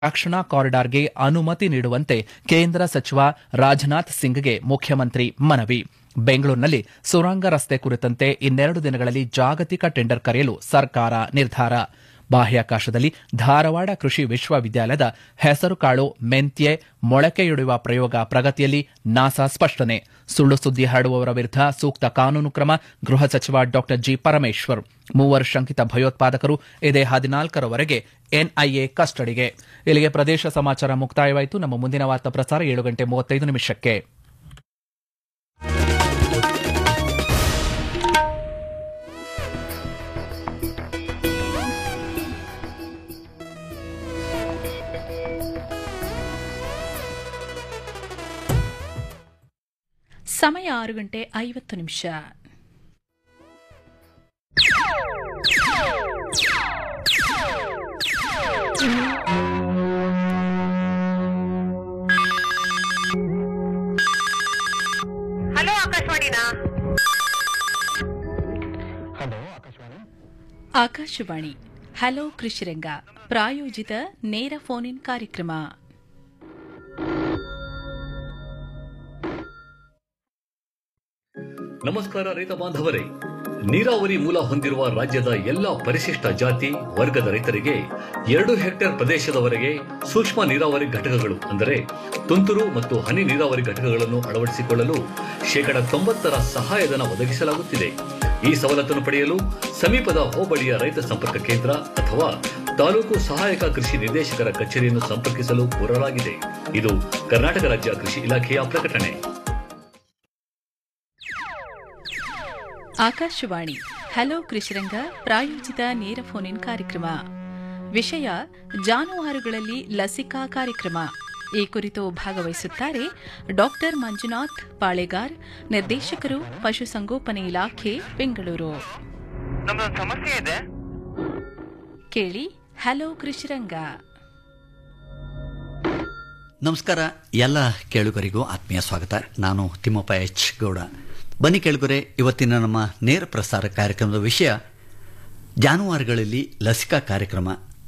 ರಕ್ಷಣಾ ಕಾರಿಡಾರ್ಗೆ ಅನುಮತಿ ನೀಡುವಂತೆ ಕೇಂದ್ರ ಸಚಿವ ರಾಜನಾಥ್ ಸಿಂಗ್ಗೆ ಮುಖ್ಯಮಂತ್ರಿ ಮನವಿ ಬೆಂಗಳೂರಿನಲ್ಲಿ ಸುರಂಗ ರಸ್ತೆ ಕುರಿತಂತೆ ಇನ್ನೆರಡು ದಿನಗಳಲ್ಲಿ ಜಾಗತಿಕ ಟೆಂಡರ್ ಕರೆಯಲು ಸರ್ಕಾರ ನಿರ್ಧಾರ ಬಾಹ್ಯಾಕಾಶದಲ್ಲಿ ಧಾರವಾಡ ಕೃಷಿ ವಿಶ್ವವಿದ್ಯಾಲಯದ ಹೆಸರುಕಾಳು ಮೆಂತ್ಯೆ ಮೊಳಕೆಯೊಡೆಯುವ ಪ್ರಯೋಗ ಪ್ರಗತಿಯಲ್ಲಿ ನಾಸಾ ಸ್ಪಷ್ಟನೆ ಸುಳ್ಳು ಸುದ್ದಿ ಹರಡುವವರ ವಿರುದ್ಧ ಸೂಕ್ತ ಕಾನೂನು ಕ್ರಮ ಗೃಹ ಸಚಿವ ಡಾ ಜಿ ಪರಮೇಶ್ವರ್ ಮೂವರು ಶಂಕಿತ ಭಯೋತ್ಪಾದಕರು ಇದೇ ಹದಿನಾಲ್ಕರವರೆಗೆ ಎನ್ಐಎ ಕಸ್ಟಡಿಗೆ ಇಲ್ಲಿಗೆ ಪ್ರದೇಶ ಸಮಾಚಾರ ಮುಕ್ತಾಯವಾಯಿತು ನಮ್ಮ ಮುಂದಿನ ವಾರ್ತಾ ಪ್ರಸಾರ ಏಳು ಗಂಟೆ ಮೂವತ್ತೈದು ನಿಮಿಷಕ್ಕೆ ಸಮಯ ಆರು ಗಂಟೆ ಐವತ್ತು ನಿಮಿಷ ಹಲೋ ಆಕಾಶವಾಣಿನಾ ಆಕಾಶವಾಣಿ ಹಲೋ ಕೃಷಿರಂಗ ಪ್ರಾಯೋಜಿತ ನೇರ ಫೋನ್ ಇನ್ ಕಾರ್ಯಕ್ರಮ ನಮಸ್ಕಾರ ರೈತ ಬಾಂಧವರೇ ನೀರಾವರಿ ಮೂಲ ಹೊಂದಿರುವ ರಾಜ್ಯದ ಎಲ್ಲ ಪರಿಶಿಷ್ಟ ಜಾತಿ ವರ್ಗದ ರೈತರಿಗೆ ಎರಡು ಹೆಕ್ಟೇರ್ ಪ್ರದೇಶದವರೆಗೆ ಸೂಕ್ಷ್ಮ ನೀರಾವರಿ ಘಟಕಗಳು ಅಂದರೆ ತುಂತುರು ಮತ್ತು ಹನಿ ನೀರಾವರಿ ಘಟಕಗಳನ್ನು ಅಳವಡಿಸಿಕೊಳ್ಳಲು ಶೇಕಡ ತೊಂಬತ್ತರ ಸಹಾಯಧನ ಒದಗಿಸಲಾಗುತ್ತಿದೆ ಈ ಸವಲತ್ತನ್ನು ಪಡೆಯಲು ಸಮೀಪದ ಹೋಬಳಿಯ ರೈತ ಸಂಪರ್ಕ ಕೇಂದ್ರ ಅಥವಾ ತಾಲೂಕು ಸಹಾಯಕ ಕೃಷಿ ನಿರ್ದೇಶಕರ ಕಚೇರಿಯನ್ನು ಸಂಪರ್ಕಿಸಲು ಕೋರಲಾಗಿದೆ ಇದು ಕರ್ನಾಟಕ ರಾಜ್ಯ ಕೃಷಿ ಇಲಾಖೆಯ ಪ್ರಕಟಣೆ ಆಕಾಶವಾಣಿ ಹಲೋ ಕೃಷಿರಂಗ ಪ್ರಾಯೋಜಿತ ನೇರ ಫೋನ್ ಇನ್ ಕಾರ್ಯಕ್ರಮ ವಿಷಯ ಜಾನುವಾರುಗಳಲ್ಲಿ ಲಸಿಕಾ ಕಾರ್ಯಕ್ರಮ ಈ ಕುರಿತು ಭಾಗವಹಿಸುತ್ತಾರೆ ಡಾಕ್ಟರ್ ಮಂಜುನಾಥ್ ಪಾಳೆಗಾರ್ ನಿರ್ದೇಶಕರು ಪಶುಸಂಗೋಪನೆ ಇಲಾಖೆ ಬೆಂಗಳೂರು ನಮ್ದೊಂದು ಸಮಸ್ಯೆ ಇದೆ ಕೇಳಿ ಹಲೋ ಕೃಷಿರಂಗ ನಮಸ್ಕಾರ ಎಲ್ಲ ಕೇಳುಗರಿಗೂ ಆತ್ಮೀಯ ಸ್ವಾಗತ ನಾನು ತಿಮ್ಮಪ್ಪ ಎಚ್ ಗೌಡ ಬನ್ನಿ ಕೇಳುಗರೆ ಇವತ್ತಿನ ನಮ್ಮ ನೇರ ಪ್ರಸಾರ ಕಾರ್ಯಕ್ರಮದ ವಿಷಯ ಜಾನುವಾರುಗಳಲ್ಲಿ ಲಸಿಕಾ ಕಾರ್ಯಕ್ರಮ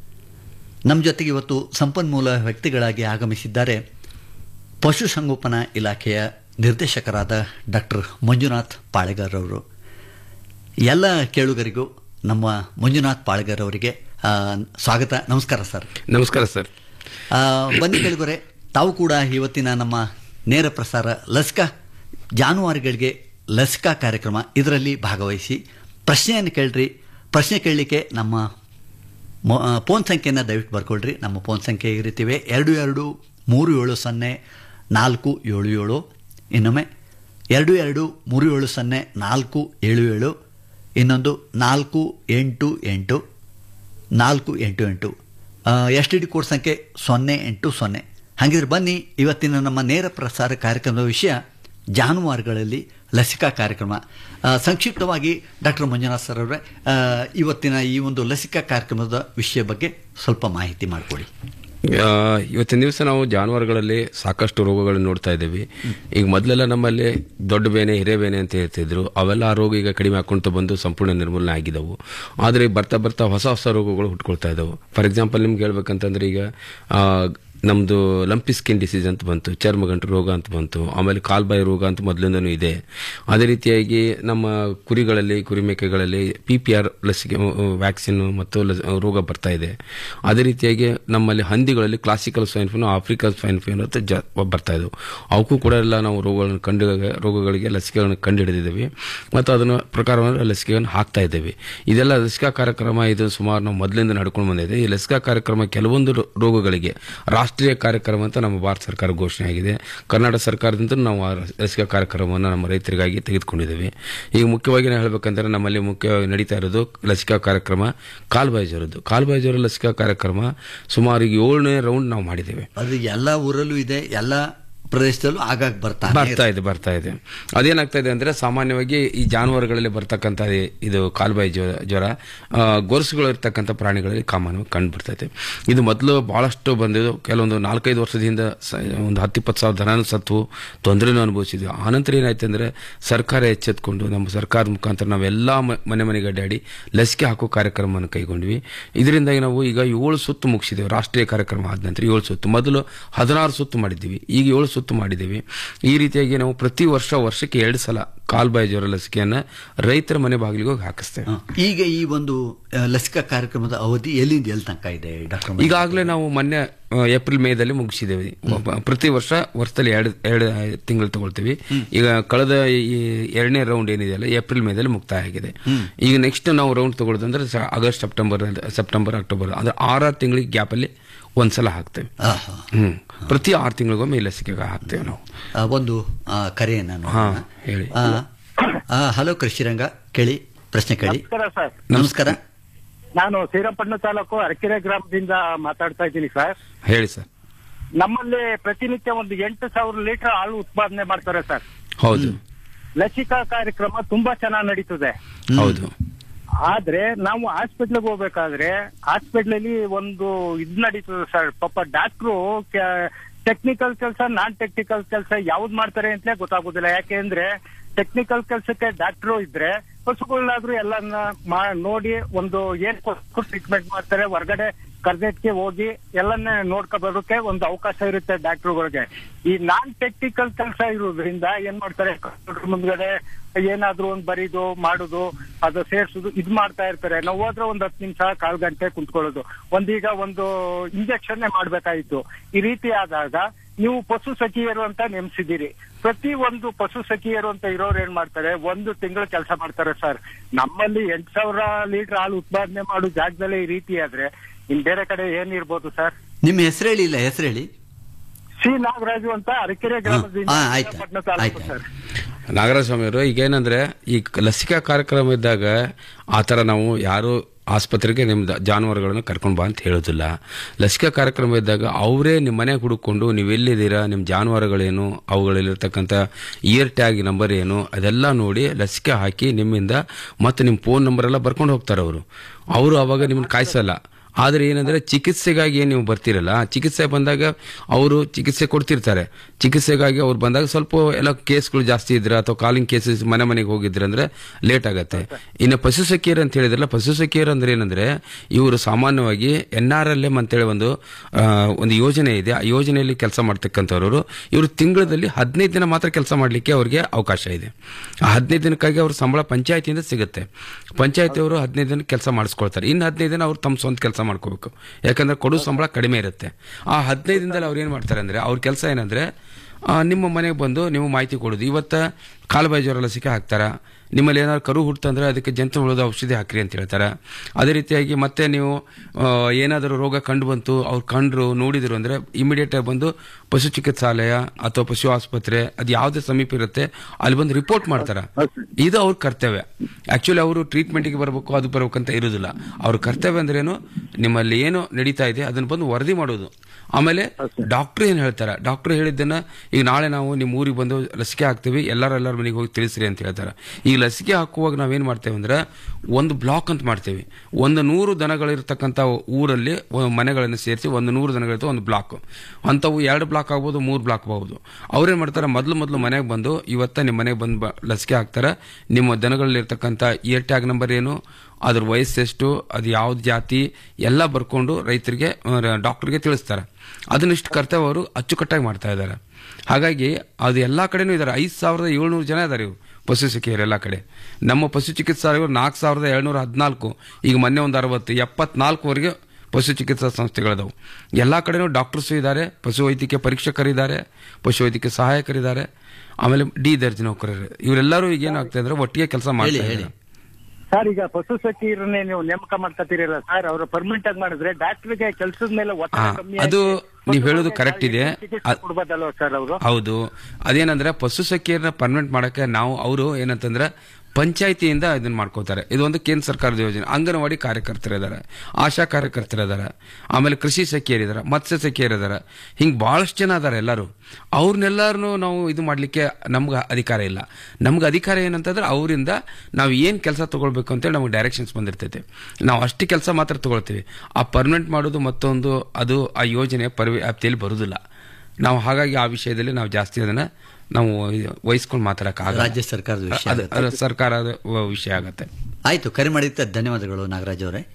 ನಮ್ಮ ಜೊತೆಗೆ ಇವತ್ತು ಸಂಪನ್ಮೂಲ ವ್ಯಕ್ತಿಗಳಾಗಿ ಆಗಮಿಸಿದ್ದಾರೆ ಪಶುಸಂಗೋಪನಾ ಇಲಾಖೆಯ ನಿರ್ದೇಶಕರಾದ ಡಾಕ್ಟರ್ ಮಂಜುನಾಥ್ ಪಾಳೆಗಾರ್ ಅವರು ಎಲ್ಲ ಕೇಳುಗರಿಗೂ ನಮ್ಮ ಮಂಜುನಾಥ್ ಪಾಳೆಗಾರ್ ಅವರಿಗೆ ಆ, ಸ್ವಾಗತ ನಮಸ್ಕಾರ ಸರ್ ನಮಸ್ಕಾರ ಸರ್ ಆ, ಬನ್ನಿ ಕೇಳಿದರೆ ತಾವು ಕೂಡ ಇವತ್ತಿನ ನಮ್ಮ ನೇರ ಪ್ರಸಾರ ಲಸಿಕಾ ಜಾನುವಾರುಗಳಿಗೆ ಲಸಿಕಾ ಕಾರ್ಯಕ್ರಮ ಇದರಲ್ಲಿ ಭಾಗವಹಿಸಿ ಪ್ರಶ್ನೆಯನ್ನು ಕೇಳ್ರಿ ಪ್ರಶ್ನೆ ಕೇಳಲಿಕ್ಕೆ ನಮ್ಮ ಮೊ- ಆ, ಫೋನ್ ಸಂಖ್ಯೆಯನ್ನು ದಯವಿಟ್ಟು ಬರ್ಕೊಳ್ರಿ ನಮ್ಮ ಫೋನ್ ಸಂಖ್ಯೆ ಈ ರೀತಿವೆ ಎರಡು ಎರಡು ಮೂರು ಏಳು ಸೊನ್ನೆ ನಾಲ್ಕು ಏಳು ಏಳು ಇನ್ನೊಮ್ಮೆ ಎರಡು ಎರಡು ಮೂರು ಏಳು ಸೊನ್ನೆ ನಾಲ್ಕು ಏಳು ಏಳು ಇನ್ನೊಂದು ನಾಲ್ಕು ಎಂಟು ಎಂಟು ನಾಲ್ಕು ಎಂಟು ಎಂಟು ಎಸ್ ಟಿ ಡಿ ಕೋಡ್ ಸಂಖ್ಯೆ ಸೊನ್ನೆ ಎಂಟು ಸೊನ್ನೆ ಹಾಗಿದ್ರೆ ಬನ್ನಿ ಇವತ್ತಿನ ನಮ್ಮ ನೇರ ಪ್ರಸಾರ ಕಾರ್ಯಕ್ರಮದ ವಿಷಯ ಜಾನುವಾರುಗಳಲ್ಲಿ ಲಸಿಕಾ ಕಾರ್ಯಕ್ರಮ ಆ, ಸಂಕ್ಷಿಪ್ತವಾಗಿ ಡಾಕ್ಟರ್ ಮಂಜುನಾಥ್ ಸರ್ ಅವರೇ ಆ, ಇವತ್ತಿನ ಈ ಒಂದು ಲಸಿಕಾ ಕಾರ್ಯಕ್ರಮದ ವಿಷಯ ಬಗ್ಗೆ ಸ್ವಲ್ಪ ಮಾಹಿತಿ ಮಾಡಿಕೊಡಿ ಆ, ಇವತ್ತಿನ ದಿವಸ ನಾವು ಜಾನುವಾರುಗಳಲ್ಲಿ ಸಾಕಷ್ಟು ರೋಗಗಳನ್ನು ನೋಡ್ತಾ ಇದ್ದೀವಿ ಈಗ ಮೊದಲೆಲ್ಲ ನಮ್ಮಲ್ಲಿ ದೊಡ್ಡ ಬೇನೆ ಹಿರೇ ಬೇನೆ ಅಂತ ಹೇಳ್ತಿದ್ರು ಅವೆಲ್ಲ ಆ ರೋಗ ಈಗ ಕಡಿಮೆ ಹಾಕೊಂತ ಬಂದು ಸಂಪೂರ್ಣ ನಿರ್ಮೂಲನೆ ಆಗಿದ್ದವು ಆದರೆ ಈಗ ಬರ್ತಾ ಬರ್ತಾ ಹೊಸ ಹೊಸ ರೋಗಗಳು ಹುಟ್ಕೊಳ್ತಾ ಇದ್ದವು ಫಾರ್ ಎಕ್ಸಾಂಪಲ್ ನಿಮ್ಗೆ ಹೇಳ್ಬೇಕಂತಂದ್ರೆ ಈಗ ಆ, ನಮ್ದು ಲಂಪಿ ಸ್ಕಿನ್ ಡಿಸೀಸ್ ಅಂತ ಬಂತು ಚರ್ಮಗಂಟು ರೋಗ ಅಂತ ಬಂತು ಆಮೇಲೆ ಕಾಲ್ಬಾಯಿ ರೋಗ ಅಂತ ಮೊದಲಿಂದನೂ ಇದೆ ಅದೇ ರೀತಿಯಾಗಿ ನಮ್ಮ ಕುರಿಗಳಲ್ಲಿ ಕುರಿಮೇಕೆಗಳಲ್ಲಿ ಪಿ ಪಿ ಆರ್ ಲಸಿಕೆ ವ್ಯಾಕ್ಸಿನ್ ಮತ್ತು ಲಸ್- ರೋಗ ಬರ್ತಾ ಇದೆ ಅದೇ ರೀತಿಯಾಗಿ ನಮ್ಮಲ್ಲಿ ಹಂದಿಗಳಲ್ಲಿ classical swine flu African swine flu ಅಂತ ಜ ಬರ್ತಾ ಇದ್ದವು ಅವಕ್ಕೂ ಕೂಡ ಎಲ್ಲ ನಾವು ರೋಗಗಳನ್ನು ಕಂಡು ರೋಗಗಳಿಗೆ ಲಸಿಕೆಗಳನ್ನು ಕಂಡುಹಿಡಿದಿದ್ದೀವಿ ಮತ್ತು ಅದನ್ನು ಪ್ರಕಾರವಾಗಿ ಲಸಿಕೆಯನ್ನು ಹಾಕ್ತಾ ಇದ್ದೇವೆ ಇದೆಲ್ಲ ಲಸಿಕಾ ಕಾರ್ಯಕ್ರಮ ಇದು ಸುಮಾರು ನಾವು ಮೊದಲಿಂದ ನಡ್ಕೊಂಡು ಬಂದಿದೆ ಈ ಲಸಿಕಾ ಕಾರ್ಯಕ್ರಮ ಕೆಲವೊಂದು ರೋ- ರೋಗಗಳಿಗೆ ರಾಷ್ಟ್ರೀಯ ಕಾರ್ಯಕ್ರಮ ಅಂತ ನಮ್ಮ ಭಾರತ ಸರ್ಕಾರ ಘೋಷಣೆ ಆಗಿದೆ ಕರ್ನಾಟಕ ಸರ್ಕಾರದಿಂದ ನಾವು ಆ ಲಸಿಕಾ ಕಾರ್ಯಕ್ರಮವನ್ನು ನಮ್ಮ ರೈತರಿಗಾಗಿ ತೆಗೆದುಕೊಂಡಿದ್ದೇವೆ ಈಗ ಮುಖ್ಯವಾಗಿ ನಾವು ಹೇಳ್ಬೇಕಂದ್ರೆ ನಮ್ಮಲ್ಲಿ ಮುಖ್ಯ ನಡೀತಾ ಇರೋದು ಲಸಿಕಾ ಕಾರ್ಯಕ್ರಮ ಕಾಲ್ಬಾಯಿ ಜ್ವರದ್ದು ಕಾಲ್ಬಾಯಿ ಜ್ವರ ಲಸಿಕಾ ಕಾರ್ಯಕ್ರಮ ಸುಮಾರು ಈಗ ಏಳನೇ ರೌಂಡ್ ನಾವು ಮಾಡಿದ್ದೇವೆ ಅದು ಎಲ್ಲ ಊರಲ್ಲೂ ಇದೆ ಎಲ್ಲ ಪ್ರದೇಶದಲ್ಲೂ ಆಗಾಗ ಬರ್ತಾ ಬರ್ತಾ ಇದೆ ಬರ್ತಾ ಇದೆ ಅದೇನಾಗ್ತಾ ಇದೆ ಅಂದ್ರೆ ಸಾಮಾನ್ಯವಾಗಿ ಈ ಜಾನುವಾರುಗಳಲ್ಲಿ ಬರ್ತಕ್ಕಂಥ ಈ- ಇದು ಕಾಲ್ಬಾಯಿ ಜ್ವರ ಜ್ವರ ಆ, ಗೊರಸುಗಳು ಇರ್ತಕ್ಕಂಥ ಪ್ರಾಣಿಗಳಲ್ಲಿ ಕಾಮನ್ ಕಂಡು ಬರ್ತೈತೆ ಇದು ಮೊದಲು ಬಹಳಷ್ಟು ಬಂದಿದ್ದು ಕೆಲವೊಂದು ನಾಲ್ಕೈದು ವರ್ಷದಿಂದ ಸ- ಒಂದು ಹತ್ತಿಪ್ಪತ್ತು ಸಾವಿರ ದನನೂ ಸತ್ತು ತೊಂದರೆನೂ ಅನುಭವಿಸಿದ್ವಿ ಆನಂತರ ಏನಾಯ್ತು ಅಂದ್ರೆ ಸರ್ಕಾರ ಎಚ್ಚೆತ್ಕೊಂಡು ನಮ್ಮ ಸರ್ಕಾರದ ಮುಖಾಂತರ ನಾವೆಲ್ಲ ಮ- ಮನೆ ಮನೆಗೆ ಅಡ್ಡಾಡಿ ಲಸಿಕೆ ಹಾಕೋ ಕಾರ್ಯಕ್ರಮವನ್ನು ಕೈಗೊಂಡ್ವಿ ಇದರಿಂದಾಗಿ ನಾವು ಈಗ ಏಳು ಸುತ್ತು ಮುಗಿಸಿದ್ದೇವೆ ರಾಷ್ಟ್ರೀಯ ಕಾರ್ಯಕ್ರಮ ಆದ ನಂತರ ಏಳು ಸುತ್ತು ಮೊದಲು ಹದಿನಾರು ಸುತ್ತು ಮಾಡಿದ್ದೀವಿ ಈಗ ಏಳು ಸುತ್ತು ಮಾಡಿದ್ದೀವಿ ಈ ರೀತಿಯಾಗಿ ನಾವು ಪ್ರತಿ ವರ್ಷ ವರ್ಷಕ್ಕೆ ಎರಡು ಸಲ ಕಾಲ್ಬಾಯಿ ಜ್ವರ ಲಸಿಕೆಯನ್ನ ರೈತರ ಮನೆ ಬಾಗಿಲಿಗೆ ಹೋಗಿ ಹಾಕಿಸ್ತೇವೆ ಹ. ಈಗ ಈ ಒಂದು ಆ, ಲಸಿಕಾ ಕಾರ್ಯಕ್ರಮದ ಅವಧಿ ಎಲ್ಲಿಂದ ಎಲ್ಲಿ ತನಕ ಇದೆ ಡಾಕ್ಟರ್ ಈಗಾಗಲೇ ನಾವು ಮೊನ್ನೆ ಆ, ಏಪ್ರಿಲ್ ಮೇದಲ್ಲಿ ಮುಗಿಸಿದ್ದೇವೆ ಒಬ್ಬ- ಪ್ರತಿ ವರ್ಷ ವರ್ಷದಲ್ಲಿ ಎರಡು ಎರಡು ತಿಂಗಳು ತಗೊಳ್ತೀವಿ ಈಗ ಕಳೆದ ಈ ಎರಡನೇ ರೌಂಡ್ ಏನಿದೆಯಲ್ಲ ಏಪ್ರಿಲ್ ಮೇದಲ್ಲಿ ಮುಕ್ತಾಯ ಆಗಿದೆ ಈಗ ನೆಕ್ಸ್ಟ್ ನಾವು ರೌಂಡ್ ತಗೊಳ್ಳೋದಂದ್ರೆ ಸ- ಆಗಸ್ಟ್ ಸೆಪ್ಟೆಂಬರ್ ಸೆಪ್ಟೆಂಬರ್ ಅಕ್ಟೋಬರ್ ಅಂದ್ರೆ ಆರಾರು ತಿಂಗಳಿಗೆ ಗ್ಯಾಪಲ್ಲಿ ಒಂದ್ಸಲ ಹಾಕ್ತೇವೆ ಆಹಾ. ಹ್ಮ್ ಪ್ರತಿ ಆರು ತಿಂಗಳಿಗೊಮ್ಮೆ ಈ ಲಸಿಕೆ ಹಾಕ್ತೇವೆ ನಾವು ಆ, ಒಂದು ಆ, ಕರೆಯನ್ನ ನೋಡೋಣ. ಹಾ, ಹೇಳಿ. ಆ, ಆ, ಹಲೋ ಕೃಷಿರಂಗ ಕೇಳಿ ಪ್ರಶ್ನೆ ಕೇಳಿ ನಮಸ್ಕಾರ ಸರ್ ನಮಸ್ಕಾರ ನಾನು ಶ್ರೀರಂಗಪಟ್ಟಣ ತಾಲೂಕು ಅರಕೆರೆ ಗ್ರಾಮದಿಂದ ಮಾತಾಡ್ತಾ ಇದ್ದೀನಿ ಸರ್ ಹೇಳಿ ಸರ್ ನಮ್ಮಲ್ಲಿ ಪ್ರತಿನಿತ್ಯ ಒಂದು ಎಂಟು ಸಾವಿರ ಲೀಟರ್ ಹಾಲು ಉತ್ಪಾದನೆ ಮಾಡ್ತಾರೆ ಸರ್ ಹೌದು ಲಸಿಕಾ ಕಾರ್ಯಕ್ರಮ ತುಂಬಾ ಚೆನ್ನಾಗಿ ನಡೀತದೆ ಹೌದು ಆದ್ರೆ ನಾವು ಹಾಸ್ಪಿಟ್ಲಿಗೆ ಹೋಗ್ಬೇಕಾದ್ರೆ ಹಾಸ್ಪಿಟ್ಲ್ ಅಲ್ಲಿ ಒಂದು ಇದ್ ನಡೀತದೆ ಸರ್ ಪಾಪ ಡಾಕ್ಟ್ರು ಟೆಕ್ನಿಕಲ್ ಕೆಲಸ ನಾನ್ ಟೆಕ್ನಿಕಲ್ ಕೆಲಸ ಯಾವ್ದು ಮಾಡ್ತಾರೆ ಅಂತಲೇ ಗೊತ್ತಾಗೋದಿಲ್ಲ ಯಾಕೆ ಅಂದ್ರೆ ಟೆಕ್ನಿಕಲ್ ಕೆಲಸಕ್ಕೆ ಡಾಕ್ಟ್ರು ಇದ್ರೆ ಪಶುಗಳನ್ನಾದ್ರೂ ಎಲ್ಲನ್ನ ಮಾ- ನೋಡಿ ಒಂದು ಏನ್ ಟ್ರೀಟ್ಮೆಂಟ್ ಮಾಡ್ತಾರೆ ಹೊರಗಡೆ ಕರ್ನೆಟ್ಗೆ ಹೋಗಿ ಎಲ್ಲನ್ನ ನೋಡ್ಕೊ ಬರೋಕೆ ಒಂದು ಅವಕಾಶ ಇರುತ್ತೆ ಡಾಕ್ಟ್ರುಗಳಿಗೆ ಈ ನಾನ್ ಟೆಕ್ನಿಕಲ್ ಕೆಲಸ ಇರೋದ್ರಿಂದ ಏನ್ ಮಾಡ್ತಾರೆ ಕಂಪ್ಯೂಟರ್ ಮುಂದ್ಗಡೆ ಏನಾದ್ರೂ ಒಂದ್ ಬರೀದು ಮಾಡುದು ಅದು ಸೇರ್ಸುದು ಇದ್ ಮಾಡ್ತಾ ಇರ್ತಾರೆ ನಾವು ಹೋದ್ರೆ ಒಂದ್ ಹತ್ತು ನಿಮಿಷ ಕಾಲ್ ಗಂಟೆ ಕುಂತ್ಕೊಳ್ಳೋದು ಒಂದೀಗ ಒಂದು ಇಂಜೆಕ್ಷನ್ ಮಾಡ್ಬೇಕಾಯ್ತು ಈ ರೀತಿ ಆದಾಗ ನೀವು ಪಶು ಸಖಿಯರು ಅಂತ ನೇಮಿಸಿದ್ದೀರಿ ಪ್ರತಿ ಒಂದು ಪಶು ಸಖಿಯರು ಅಂತ ಇರೋರು ಏನ್ ಮಾಡ್ತಾರೆ ಒಂದು ತಿಂಗಳು ಕೆಲಸ ಮಾಡ್ತಾರೆ ಸರ್ ನಮ್ಮಲ್ಲಿ ಎಂಟ್ ಸಾವಿರ ಲೀಟರ್ ಹಾಲು ಉತ್ಪಾದನೆ ಮಾಡೋ ಜಾಗದಲ್ಲೇ ಈ ರೀತಿ ಆದ್ರೆ ಇನ್ ಬೇರೆ ಕಡೆ ಏನಿರ್ಬೋದು ಸರ್ ನಿಮ್ಮ ಹೆಸರು ಹೇಳಿ ಇಲ್ಲ ಹೆಸರು ಹೇಳಿ ಸಿ ನಾಗರಾಜು ಅಂತ ಅರಕೆರೆ ಗ್ರಾಮದಿಂದ ಹಾ, ಆಯ್ತು. ಶ್ರೀರಂಗಪಟ್ಟಣ ತಾಲೂಕು ಆಯ್ತು. ಸರ್ ನಾಗರಾಜ ಸ್ವಾಮಿ ಅವರು ಈಗ ಏನಂದ್ರೆ ಈ ಲಸಿಕಾ ಕಾರ್ಯಕ್ರಮ ಇದ್ದಾಗ ಆ ಥರ ನಾವು ಯಾರು ಆಸ್ಪತ್ರೆಗೆ ನಿಮ್ಮ ಜಾನುವಾರುಗಳನ್ನು ಕರ್ಕೊಂಡು ಬಾ ಅಂತ ಹೇಳೋದಿಲ್ಲ ಲಸಿಕಾ ಕಾರ್ಯಕ್ರಮ ಇದ್ದಾಗ ಅವರೇ ನಿಮ್ಮ ಮನೆಗೆ ಹುಡುಕೊಂಡು ನೀವು ಎಲ್ಲಿದ್ದೀರಾ ನಿಮ್ಮ ಜಾನುವಾರುಗಳೇನು ಅವುಗಳಲ್ಲಿರ್ತಕ್ಕಂಥ ಇಯರ್ ಟ್ಯಾಗ್ ನಂಬರ್ ಏನು ಅದೆಲ್ಲ ನೋಡಿ ಲಸಿಕೆ ಹಾಕಿ ನಿಮ್ಮಿಂದ ಮತ್ತು ನಿಮ್ಮ ಫೋನ್ ನಂಬರ್ ಎಲ್ಲ ಬರ್ಕೊಂಡು ಹೋಗ್ತಾರೆ ಅವರು ಅವರು ಅವಾಗ ನಿಮ್ಮನ್ನು ಕಾಯಿಸಲ್ಲ ಆದರೆ ಏನಂದ್ರೆ ಚಿಕಿತ್ಸೆಗಾಗಿ ಏನು ನೀವು ಬರ್ತಿರಲ್ಲ ಚಿಕಿತ್ಸೆ ಬಂದಾಗ ಅವರು ಚಿಕಿತ್ಸೆ ಕೊಡ್ತಿರ್ತಾರೆ ಚಿಕಿತ್ಸೆಗಾಗಿ ಅವ್ರು ಬಂದಾಗ ಸ್ವಲ್ಪ ಎಲ್ಲ ಕೇಸ್ಗಳು ಜಾಸ್ತಿ ಇದ್ರೆ ಅಥವಾ ಕಾಲಿಂಗ್ ಕೇಸಸ್ ಮನೆ ಮನೆಗೆ ಹೋಗಿದ್ರೆ ಅಂದ್ರೆ ಲೇಟ್ ಆಗತ್ತೆ ಇನ್ನು ಪಶು ಸಖಿಯರ್ ಅಂತ ಹೇಳಿದ್ರಲ್ಲ ಪಶು ಸಖಿಯರ್ ಅಂದ್ರೆ ಏನಂದ್ರೆ ಇವರು ಸಾಮಾನ್ಯವಾಗಿ ಎನ್ ಆರ್ ಎಲ್ ಎಂ ಅಂತೇಳಿ ಒಂದು ಆ, ಒಂದು ಯೋಜನೆ ಇದೆ ಆ ಯೋಜನೆಯಲ್ಲಿ ಕೆಲಸ ಮಾಡ್ತಕ್ಕಂಥವ್ರು ಇವರು ತಿಂಗಳಲ್ಲಿ ಹದಿನೈದು ದಿನ ಮಾತ್ರ ಕೆಲಸ ಮಾಡಲಿಕ್ಕೆ ಅವ್ರಿಗೆ ಅವಕಾಶ ಇದೆ ಆ ಹದಿನೈದು ದಿನಕ್ಕಾಗಿ ಅವ್ರ ಸಂಬಳ ಪಂಚಾಯತಿಯಿಂದ ಸಿಗುತ್ತೆ ಪಂಚಾಯತಿಯವರು ಹದಿನೈದು ದಿನ ಕೆಲಸ ಮಾಡಿಸ್ಕೊಳ್ತಾರೆ ಇನ್ನು ಹದಿನೈದು ದಿನ ಅವ್ರು ತಮ್ಮ ಸ್ವಂತ ಕೆಲಸ ಮಾಡ್ಕೋಬೇಕು ಯಾಕಂದ್ರೆ ಕೊಡೋ ಸಂಬಳ ಕಡಿಮೆ ಇರುತ್ತೆ ಆ ಹದಿನೈದು ದಿನದಲ್ಲಿ ಅವ್ರು ಏನು ಮಾಡ್ತಾರೆ ಅಂದ್ರೆ ಅವ್ರ ಕೆಲಸ ಏನಂದ್ರೆ ಆ, ನಿಮ್ಮ ಮನೆಗೆ ಬಂದು ನೀವು ಮಾಹಿತಿ ಕೊಡೋದು ಇವತ್ತ ಕಾಲುಬಾಯಿ ಜ್ವರ ಲಸಿಕೆ ಹಾಕ್ತಾರ ನಿಮ್ಮಲ್ಲಿ ಏನಾದ್ರು ಕರು ಹುಟ್ಟಂದ್ರೆ ಅದಕ್ಕೆ ಜಂತು ಹುಳದ ಔಷಧಿ ಹಾಕ್ರಿ ಅಂತ ಹೇಳ್ತಾರೆ ಅದೇ ರೀತಿಯಾಗಿ ಮತ್ತೆ ನೀವು ಆ, ಏನಾದರೂ ರೋಗ ಕಂಡು ಬಂತು ಅವ್ರು ಕಂಡ್ರು ನೋಡಿದ್ರು ಅಂದ್ರೆ ಇಮಿಡಿಯೇಟ್ ಆಗಿ ಬಂದು ಪಶು ಚಿಕಿತ್ಸಾಲಯ ಅಥವಾ ಪಶು ಆಸ್ಪತ್ರೆ ಅದು ಯಾವುದೇ ಸಮೀಪ ಇರುತ್ತೆ ಅಲ್ಲಿ ಬಂದು ರಿಪೋರ್ಟ್ ಮಾಡ್ತಾರೆ ಇದು ಅವ್ರ ಕರ್ತವ್ಯ ಆಕ್ಚುಲಿ ಅವರು ಟ್ರೀಟ್ಮೆಂಟ್ಗೆ ಬರಬೇಕು ಅದು ಬರಬೇಕಂತ ಇರೋದಿಲ್ಲ ಅವ್ರ ಕರ್ತವ್ಯ ಅಂದ್ರೆ ಏನು ನಿಮ್ಮಲ್ಲಿ ಏನು ನಡೀತಾ ಇದೆ ಅದನ್ನ ಬಂದು ವರದಿ ಮಾಡೋದು ಆಮೇಲೆ ಡಾಕ್ಟರ್ ಏನ್ ಹೇಳ್ತಾರೆ ಡಾಕ್ಟರ್ ಹೇಳಿದ್ದನ್ನ ಈಗ ನಾಳೆ ನಾವು ನಿಮ್ಮ ಊರಿಗೆ ಬಂದು ಲಸಿಕೆ ಹಾಕ್ತೀವಿ ಎಲ್ಲರೂ ಎಲ್ಲರ ಮನೆಗೆ ಹೋಗಿ ತಿಳಿಸ್ರಿ ಅಂತ ಹೇಳ್ತಾರೆ ಈ ಲಸಿಕೆ ಹಾಕುವಾಗ ನಾವೇನ್ ಮಾಡ್ತೇವೆ ಅಂದ್ರೆ ಒಂದು ಬ್ಲಾಕ್ ಅಂತ ಮಾಡ್ತೇವೆ ಒಂದು ನೂರು ದನಗಳಿರ್ತಕ್ಕಂಥ ಊರಲ್ಲಿ ಒಂದು ಮನೆಗಳನ್ನು ಸೇರಿಸಿ ಒಂದು ನೂರು ದನಗಳಿರ್ತವೆ ಒಂದು ಬ್ಲಾಕ್ ಅಂಥವು ಎರಡು ಬ್ಲಾಕ್ ಆಗ್ಬೋದು ಮೂರು ಬ್ಲಾಕ್ ಆಗ್ಬೋದು ಅವ್ರೇನ್ ಮಾಡ್ತಾರೆ ಮೊದಲು ಮೊದಲು ಮನೆಗೆ ಬಂದು ಇವತ್ತ ನಿಮ್ಮ ಮನೆಗೆ ಬಂದು ಬ- ಲಸಿಕೆ ಹಾಕ್ತಾರೆ ನಿಮ್ಮ ದನಗಳಲ್ಲಿರ್ತಕ್ಕಂಥ ಇಯರ್ ಟ್ಯಾಗ್ ನಂಬರ್ ಏನು ಅದ್ರ ವಯಸ್ಸೆಷ್ಟು ಅದು ಯಾವ್ದು ಜಾತಿ ಎಲ್ಲ ಬರ್ಕೊಂಡು ರೈತರಿಗೆ ಡಾಕ್ಟರ್ಗೆ ತಿಳಿಸ್ತಾರೆ ಅದನ್ನಿಷ್ಟು ಕರ್ತವ್ಯ ಅವರು ಅಚ್ಚುಕಟ್ಟಾಗಿ ಮಾಡ್ತಾ ಇದ್ದಾರೆ ಹಾಗಾಗಿ ಅದು ಎಲ್ಲ ಕಡೆನೂ ಇದ್ದಾರೆ ಐದು ಸಾವಿರದ ಏಳ್ನೂರು ಜನ ಇದ್ದಾರೆ ಇವು ಪಶು ಸಖಿಯರು ಎಲ್ಲ ಕಡೆ ನಮ್ಮ ಪಶು ಚಿಕಿತ್ಸಾಲಯಗಳು ನಾಲ್ಕು ಸಾವಿರದ ಏಳ್ನೂರ ಹದಿನಾಲ್ಕು ಈಗ ಮೊನ್ನೆ ಒಂದು ಅರವತ್ತು ಎಪ್ಪತ್ನಾಲ್ಕುವರೆಗೆ ಪಶು ಚಿಕಿತ್ಸಾ ಸಂಸ್ಥೆಗಳಿದಾವೆ ಎಲ್ಲ ಕಡೆನೂ ಡಾಕ್ಟರ್ಸ್ ಇದ್ದಾರೆ ಪಶು ವೈದ್ಯಕೀಯ ಪರೀಕ್ಷಕರಿದ್ದಾರೆ ಪಶು ವೈದ್ಯಕೀಯ ಸಹಾಯಕರಿದ್ದಾರೆ ಆಮೇಲೆ ಡಿ ದರ್ಜೆ ನೌಕರರು ಇವರೆಲ್ಲರೂ ಈಗ ಏನಾಗ್ತಾ ಇದ್ರೆ ಒಟ್ಟಿಗೆ ಕೆಲಸ ಮಾಡ್ತಾ ಹೇಳಿ. ಇದ್ದಾರೆ ಸರ್ ಈಗ ಪಶು ಸಖಿಯರನ್ನೇ ನೀವು ನೇಮಕ ಮಾಡ್ಕೊತೀರಲ್ಲ ಸರ್ ಅವರು ಪರ್ಮನೆಂಟ್ ಆಗಿ ಮಾಡಿದ್ರೆ ಡಾಕ್ಟರ್ಗೆ ಕೆಲಸದ ಮೇಲೆ ಒತ್ತಡ ಹಾ, ಕಮ್ಮಿ ಅದು ಆಗಿ ನೀವು ಹೇಳೋದು ಕರೆಕ್ಟ್ ಇದೆ ಅ- ಕೊಡ್ಬೋದಲ್ವ ಸರ್ ಅವರು ಹೌದು ಅದೇನಂದ್ರೆ ಪಶು ಸಖಿಯರನ್ನ ಪರ್ಮನೆಂಟ್ ಮಾಡಕ್ಕೆ ನಾವು ಅವರು ಏನಂತಂದ್ರೆ ಪಂಚಾಯತಿಯಿಂದ ಇದನ್ನ ಮಾಡ್ಕೋತಾರೆ ಇದು ಒಂದು ಕೇಂದ್ರ ಸರ್ಕಾರದ ಯೋಜನೆ ಅಂಗನವಾಡಿ ಕಾರ್ಯಕರ್ತರಿದ್ದಾರೆ ಆಶಾ ಕಾರ್ಯಕರ್ತರಿದ್ದಾರೆ ಆಮೇಲೆ ಕೃಷಿ ಸಖಿಯರಿದ್ದಾರೆ ಮತ್ಸ್ಯ ಸಖಿಯರಿದ್ದಾರೆ ಹಿಂಗೆ ಭಾಳಷ್ಟು ಜನ ಅದಾರೆ ಎಲ್ಲರೂ ಅವ್ರನ್ನೆಲ್ಲರನ್ನು ನಾವು ಇದು ಮಾಡಲಿಕ್ಕೆ ನಮ್ಗೆ ಅಧಿಕಾರ ಇಲ್ಲ ನಮ್ಗೆ ಅಧಿಕಾರ ಏನಂತಂದ್ರೆ ಅವರಿಂದ ನಾವು ಏನು ಕೆಲಸ ತಗೊಳ್ಬೇಕು ಅಂತೇಳಿ ನಮಗೆ ಡೈರೆಕ್ಷನ್ಸ್ ಬಂದಿರ್ತೈತೆ ನಾವು ಅಷ್ಟು ಕೆಲಸ ಮಾತ್ರ ತಗೊಳ್ತೀವಿ ಆ ಪರ್ಮನೆಂಟ್ ಮಾಡೋದು ಮತ್ತೊಂದು ಅದು ಆ ಯೋಜನೆ ಪರಿವ್ಯಾಪ್ತಿಯಲ್ಲಿ ಬರುವುದಿಲ್ಲ ನಾವು ಹಾಗಾಗಿ ಆ ವಿಷಯದಲ್ಲಿ ನಾವು ಜಾಸ್ತಿ ಅದನ್ನ ನಾವು ವಹಿಸ್ಕೊಂಡು ಮಾತಾಡಕ್ಕಾಗಲ್ಲ ರಾಜ್ಯ ಸರ್ಕಾರದ ವಿಷಯ ಅದು- ಆಗುತ್ತೆ. ಅದು ಸರ್ಕಾರದ ವ- ವಿಷಯ ಆಗತ್ತೆ ಆಯ್ತು ಕರೆ ಮಾಡಿದ್ದ ಧನ್ಯವಾದಗಳು ನಾಗರಾಜ್ ಅವರೇ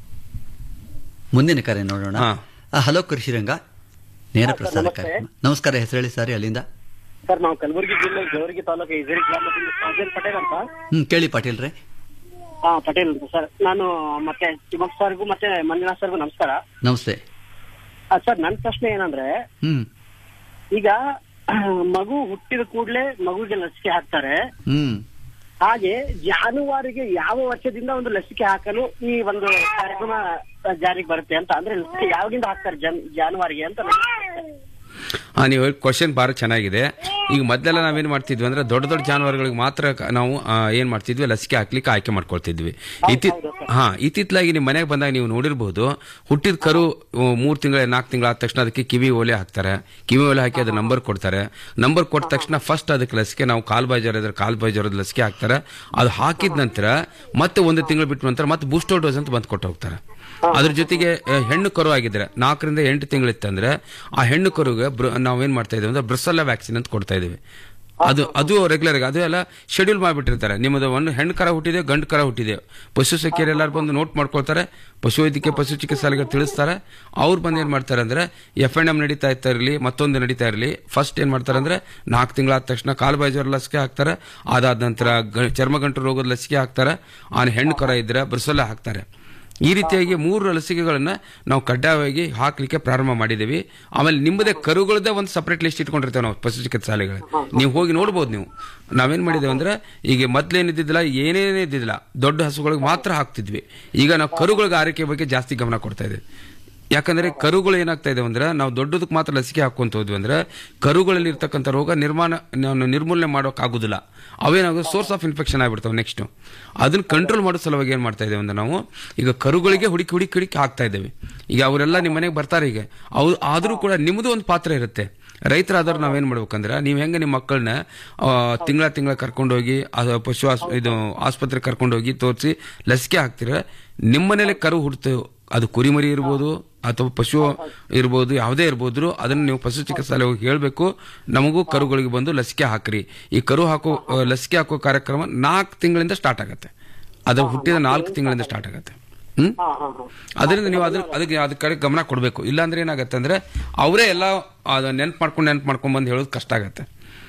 ಮುಂದಿನ ಕರೆ ನೋಡೋಣ ಹಾ. ಆ, ಹಲೋ ಕೃಷಿರಂಗ ನೇರ ಹಾ, ಸರ್, ಪ್ರಸಾರ ನಮಸ್ತೆ. ಕಾರ್ಯಕ್ರಮ ನಮಸ್ಕಾರ ಹೆಸರು ಹೇಳಿ ಸರ್ ಅಲ್ಲಿಂದ ಸರ್ ನಾವು ಕಲಬುರಗಿ ಜಿಲ್ಲೆ ಜವರ್ಗಿ ತಾಲೂಕು ಇಜರಿ ಗ್ರಾಮದಿಂದ ಸಾಜನ್ ಪಟೇಲ್ ಅಂತ ಹ್ಮ್ ಕೇಳಿ ಪಾಟೀಲ್ ರೇ ಹಾ ಪಟೇಲ್ ಅಂತ ಸರ್ ನಾನು ಮತ್ತೆ ತಿಮ್ಮಪ್ಪ ಸರ್ಗೂ ಮತ್ತೆ ಮಂಜುನಾಥ್ ಸರ್ಗೂ ನಮಸ್ಕಾರ ನಮಸ್ತೆ ಆ, ಸರ್ ನನ್ನ ಪ್ರಶ್ನೆ ಏನಂದ್ರೆ ಹ್ಮ್ ಈಗ ಮಗು ಹುಟ್ಟಿದ ಕೂಡಲೇ ಮಗುವಿಗೆ ಲಸಿಕೆ ಹಾಕ್ತಾರೆ ಹ್ಮ್ ಹಾಗೆ ಜಾನುವಾರಿಗೆ ಯಾವ ವರ್ಷದಿಂದ ಒಂದು ಲಸಿಕೆ ಹಾಕಲು ಈ ಒಂದು ಕಾರ್ಯಕ್ರಮ ಜಾರಿಗೆ ಬರುತ್ತೆ ಅಂತ ಅಂದ್ರೆ ಲಸಿಕೆ ಯಾವಾಗಿಂದ ಹಾಕ್ತಾರೆ ಜನ್ ಜಾನುವಾರಿಗೆ ಅಂತ ನನ್ನ ಪ್ರಶ್ನೆ. ಹಾ ನೀವು ಕ್ವಶನ್ ಭಾಳ ಚೆನ್ನಾಗಿದೆ ಈಗ ಮೊದಲೆಲ್ಲ ನಾವೇನ್ ಮಾಡ್ತಿದ್ವಿ ಅಂದ್ರೆ ದೊಡ್ಡ ದೊಡ್ಡ ಜಾನುವಾರುಗಳಿಗೆ ಮಾತ್ರ ಕ- ನಾವು ಆ, ಏನ್ ಮಾಡ್ತಿದ್ವಿ ಲಸಿಕೆ ಹಾಕ್ಲಿಕ್ಕೆ ಆಯ್ಕೆ ಮಾಡ್ಕೊಳ್ತಿದ್ವಿ ಇತ್ತಿ ಹಾ ಇತ್ತಿತ್ತಲಾಗಿ ನಿಮ್ಮ ಮನೆಗೆ ಬಂದಾಗ ನೀವು ನೋಡಿರ್ಬೋದು ಹುಟ್ಟಿದ ಕರು ಆ, ಮೂರ್ ತಿಂಗಳ ನಾಲ್ಕು ತಿಂಗಳ ಆದ ತಕ್ಷಣ ಅದಕ್ಕೆ ಕಿವಿ ಓಲೆ ಹಾಕ್ತಾರೆ ಕಿವಿ ಓಲೆ ಹಾಕಿ ಅದ್ರ ನಂಬರ್ ಕೊಡ್ತಾರೆ ನಂಬರ್ ಕೊಟ್ಟ ತಕ್ಷಣ ಫಸ್ಟ್ ಅದಕ್ಕೆ ಲಸಿಕೆ ನಾವು ಕಾಲ್ ಬಾಯಿ ಜ್ವರ ಇದ್ರೆ ಕಾಲ್ ಬಾಯಿ ಜ್ವರದ ಲಸಿಕೆ ಹಾಕ್ತಾರೆ ಅದು ಹಾಕಿದ ನಂತರ ಮತ್ತೆ ಒಂದು ತಿಂಗಳು ಬಿಟ್ಟ ನಂತರ ಮತ್ತೆ ಬೂಸ್ಟರ್ ಡೋಸ್ ಅಂತ ಬಂದು ಕೊಟ್ಟು ಹೋಗ್ತಾರೆ ಅದ್ರ ಜೊತೆಗೆ ಆ, ಹೆಣ್ಣು ಕರು ಆಗಿದ್ರೆ ನಾಲ್ಕರಿಂದ ಎಂಟು ತಿಂಗಳಿತ್ತಂದ್ರೆ ಆ ಹೆಣ್ಣು ಕರುಗೆ ಬ್ರ- ನಾವೇನ್ ಮಾಡ್ತಾ ಇದೀವಿ ಅಂದ್ರೆ ಬ್ರಸಲ್ಲ ವ್ಯಾಕ್ಸಿನ್ ಅಂತ ಕೊಡ್ತಾ ಇದೀವಿ ಅದು ಅದು ರೆಗ್ಯುಲರ್ ಅದು ಎಲ್ಲ ಶೆಡ್ಯೂಲ್ ಮಾಡಿಬಿಟ್ಟಿರ್ತಾರೆ ನಿಮ್ಮದು ಒಂದು ಹೆಣ್ಣು ಕರ ಹುಟ್ಟಿದೆ ಗಂಡು ಕರ ಹುಟ್ಟಿದೆ ಪಶು ಸಖಿಯರು ಎಲ್ಲರೂ ಬಂದು ನೋಟ್ ಮಾಡ್ಕೊಳ್ತಾರೆ ಪಶು ವೈದ್ಯಕೀಯ ಪಶು ಚಿಕಿತ್ಸಾಲಯಗಳು ತಿಳಿಸ್ತಾರೆ ಅವ್ರು ಬಂದು ಏನ್ ಮಾಡ್ತಾರೆ ಅಂದ್ರೆ ಎಫ್ ಎನ್ ಎಂ ನಡೀತಾ ಇರ್ತಾ ಇರಲಿ ಮತ್ತೊಂದು ನಡೀತಾ ಇರಲಿ ಫಸ್ಟ್ ಏನ್ ಮಾಡ್ತಾರೆ ಅಂದ್ರೆ ನಾಲ್ಕು ತಿಂಗಳಾದ ತಕ್ಷಣ ಕಾಲು ಬಾಯಿ ಜ್ವರ ಲಸಿಕೆ ಹಾಕ್ತಾರೆ ಅದಾದ ನಂತರ ಗ- ಚರ್ಮಗಂಟು ರೋಗದ ಲಸಿಕೆ ಹಾಕ್ತಾರೆ ಆ ಹೆಣ್ಣು ಕರ ಇದ್ರೆ ಬ್ರಸಲ್ಲ ಹಾಕ್ತಾರೆ ಈ ರೀತಿಯಾಗಿ ಮೂರು ಲಸಿಕೆಗಳನ್ನ ನಾವು ಕಡ್ಡಾಯವಾಗಿ ಹಾಕ್ಲಿಕ್ಕೆ ಪ್ರಾರಂಭ ಮಾಡಿದ್ದೀವಿ ಆಮೇಲೆ ನಿಮ್ಮದೇ ಕರುಗಳದ್ದೇ ಒಂದು ಸಪರೇಟ್ ಲಿಸ್ಟ್ ಇಟ್ಕೊಂಡಿರ್ತೇವೆ ನಾವು ಪಶು ಚಿಕಿತ್ಸಾಲಯಗಳು ನೀವು ಹೋಗಿ ನೋಡ್ಬೋದು ನೀವು ನಾವೇನ್ ಮಾಡಿದ್ದೇವೆ ಅಂದ್ರೆ ಈಗ ಮೊದ್ಲೇನಿದ್ದಿದ್ದಿಲ್ಲ ಏನೇನೇ ಇದ್ದಿದ್ದಿಲ್ಲ ದೊಡ್ಡ ಹಸುಗಳಿಗೆ ಮಾತ್ರ ಹಾಕ್ತಿದ್ವಿ ಈಗ ನಾವು ಕರುಗಳಿಗೆ ಆರೈಕೆ ಬಗ್ಗೆ ಜಾಸ್ತಿ ಗಮನ ಕೊಡ್ತಾ ಇದ್ದೀವಿ ಯಾಕಂದ್ರೆ ಕರುಗಳು ಏನಾಗ್ತಾ ಇದೆ ಅಂದ್ರೆ ನಾವು ದೊಡ್ಡದಕ್ಕೆ ಮಾತ್ರ ಲಸಿಕೆ ಹಾಕೊಂತ ಹೋದ್ವಿ ಅಂದ್ರೆ ಕರುಗಳಲ್ಲಿ ಇರ್ತಕ್ಕಂಥ ರೋಗ ನಿರ್ಮಾಣ ನಾವು ನಿರ್ಮೂಲನೆ ಮಾಡೋಕೆ ಆಗುದಿಲ್ಲ ಅವೇನಾಗೋದು ಸೋರ್ಸ್ ಆಫ್ ಇನ್ಫೆಕ್ಷನ್ ಆಗ್ಬಿಡ್ತಾವೆ ನೆಕ್ಸ್ಟ್ ಅದನ್ನ ಕಂಟ್ರೋಲ್ ಮಾಡೋ ಸಲುವಾಗಿ ಏನ್ ಮಾಡ್ತಾ ಇದ್ದೇವೆ ಅಂದ್ರೆ ನಾವು ಈಗ ಕರುಗಳಿಗೆ ಹುಡುಕಿ ಹುಡುಕಿ ಹುಡುಕಿ ಹಾಕ್ತಾ ಇದ್ದೇವೆ ಈಗ ಅವರೆಲ್ಲ ನಿಮ್ಮ ಮನೆಗೆ ಬರ್ತಾರೆ ಈಗ ಅವ್ರು ಆದ್ರೂ ಕೂಡ ನಿಮ್ಮದು ಒಂದು ಪಾತ್ರ ಇರುತ್ತೆ ರೈತರಾದವ್ರು ನಾವೇನ್ ಮಾಡ್ಬೇಕಂದ್ರೆ ನೀವು ಹೆಂಗೆ ನಿಮ್ಮ ಮಕ್ಕಳನ್ನ ತಿಂಗಳ ತಿಂಗಳ ಕರ್ಕೊಂಡೋಗಿ ಅದು ಪಶು ಆಸ್- ಇದು ಆಸ್ಪತ್ರೆ ಕರ್ಕೊಂಡೋಗಿ ತೋರಿಸಿ ಲಸಿಕೆ ಹಾಕ್ತೀರ ನಿಮ್ಮನೇಲೆ ಕರು ಹುಡ್ತು ಅದು ಕುರಿಮರಿ ಇರ್ಬೋದು ಅಥವಾ ಪಶು ಇರ್ಬೋದು ಯಾವುದೇ ಇರ್ಬೋದು ಅದನ್ನ ನೀವು ಪಶು ಚಿಕಿತ್ಸಾಲಯ ಹೋಗಿ ಹೇಳಬೇಕು ನಮಗೂ ಕರುಗಳಿಗೆ ಬಂದು ಲಸಿಕೆ ಹಾಕ್ರಿ ಈ ಕರು ಹಾಕೋ ಆ, ಲಸಿಕೆ ಹಾಕೋ ಕಾರ್ಯಕ್ರಮ ನಾಲ್ಕು ತಿಂಗಳಿಂದ ಸ್ಟಾರ್ಟ್ ಆಗುತ್ತೆ ಅದು ಹುಟ್ಟಿದ ನಾಲ್ಕು ತಿಂಗಳಿಂದ ಸ್ಟಾರ್ಟ್ ಆಗುತ್ತೆ ಹ್ಮ್ ಹಾ ಹಾ ಹಾ ಅದರಿಂದ ನೀವು ಅದ್ರ ಅದಕ್ಕೆ ಅದ್ರ ಕಡೆ ಗಮನ ಕೊಡಬೇಕು ಇಲ್ಲಾಂದ್ರೆ ಏನಾಗುತ್ತೆ ಅಂದ್ರೆ ಅವರೇ ಎಲ್ಲ ಅದು ನೆನ್ಪು ಮಾಡ್ಕೊಂಡು ನೆನ್ಪು ಮಾಡ್ಕೊಂಡ್ ಬಂದು ಹೇಳೋದು ಕಷ್ಟ ಆಗತ್ತೆ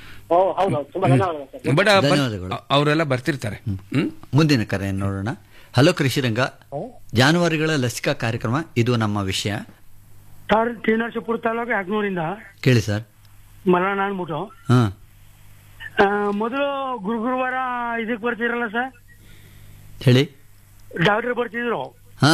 ಓ ಹೌದೌದು ತುಂಬಾ ಧನ್ಯವಾದಗಳು ಸರ್ ಬಟ್ ಧನ್ಯವಾದಗಳು. ಅವರೆಲ್ಲ ಬರ್ತಿರ್ತಾರೆ ಹ್ಮ್ ಮುಂದಿನ ಕರೆ ನೋಡೋಣ ಹಲೋ ಕೃಷಿರಂಗ ಜಾನುವಾರುಗಳ ಲಸಿಕಾ ಕಾರ್ಯಕ್ರಮ ಇದು ನಮ್ಮ ವಿಷಯ ಸರ್ ಟಿ ನರಸೀಪುರ ತಾಲೂಕು ಯಾಕನೂರಿಂದ ಕೇಳಿ ಸರ್ ಮಲನ ಅಂದ್ಬಿಟ್ಟು ಹಾ ಆ, ಮೊದಲು ಗುರು ಗುರುವಾರ ಇದಕ್ಕೆ ಬರ್ತಿದ್ರಲ್ಲ ಸರ್ ಹೇಳಿ ಡಾಕ್ಟರ್ ಬರ್ತಿದ್ರು ಹಾ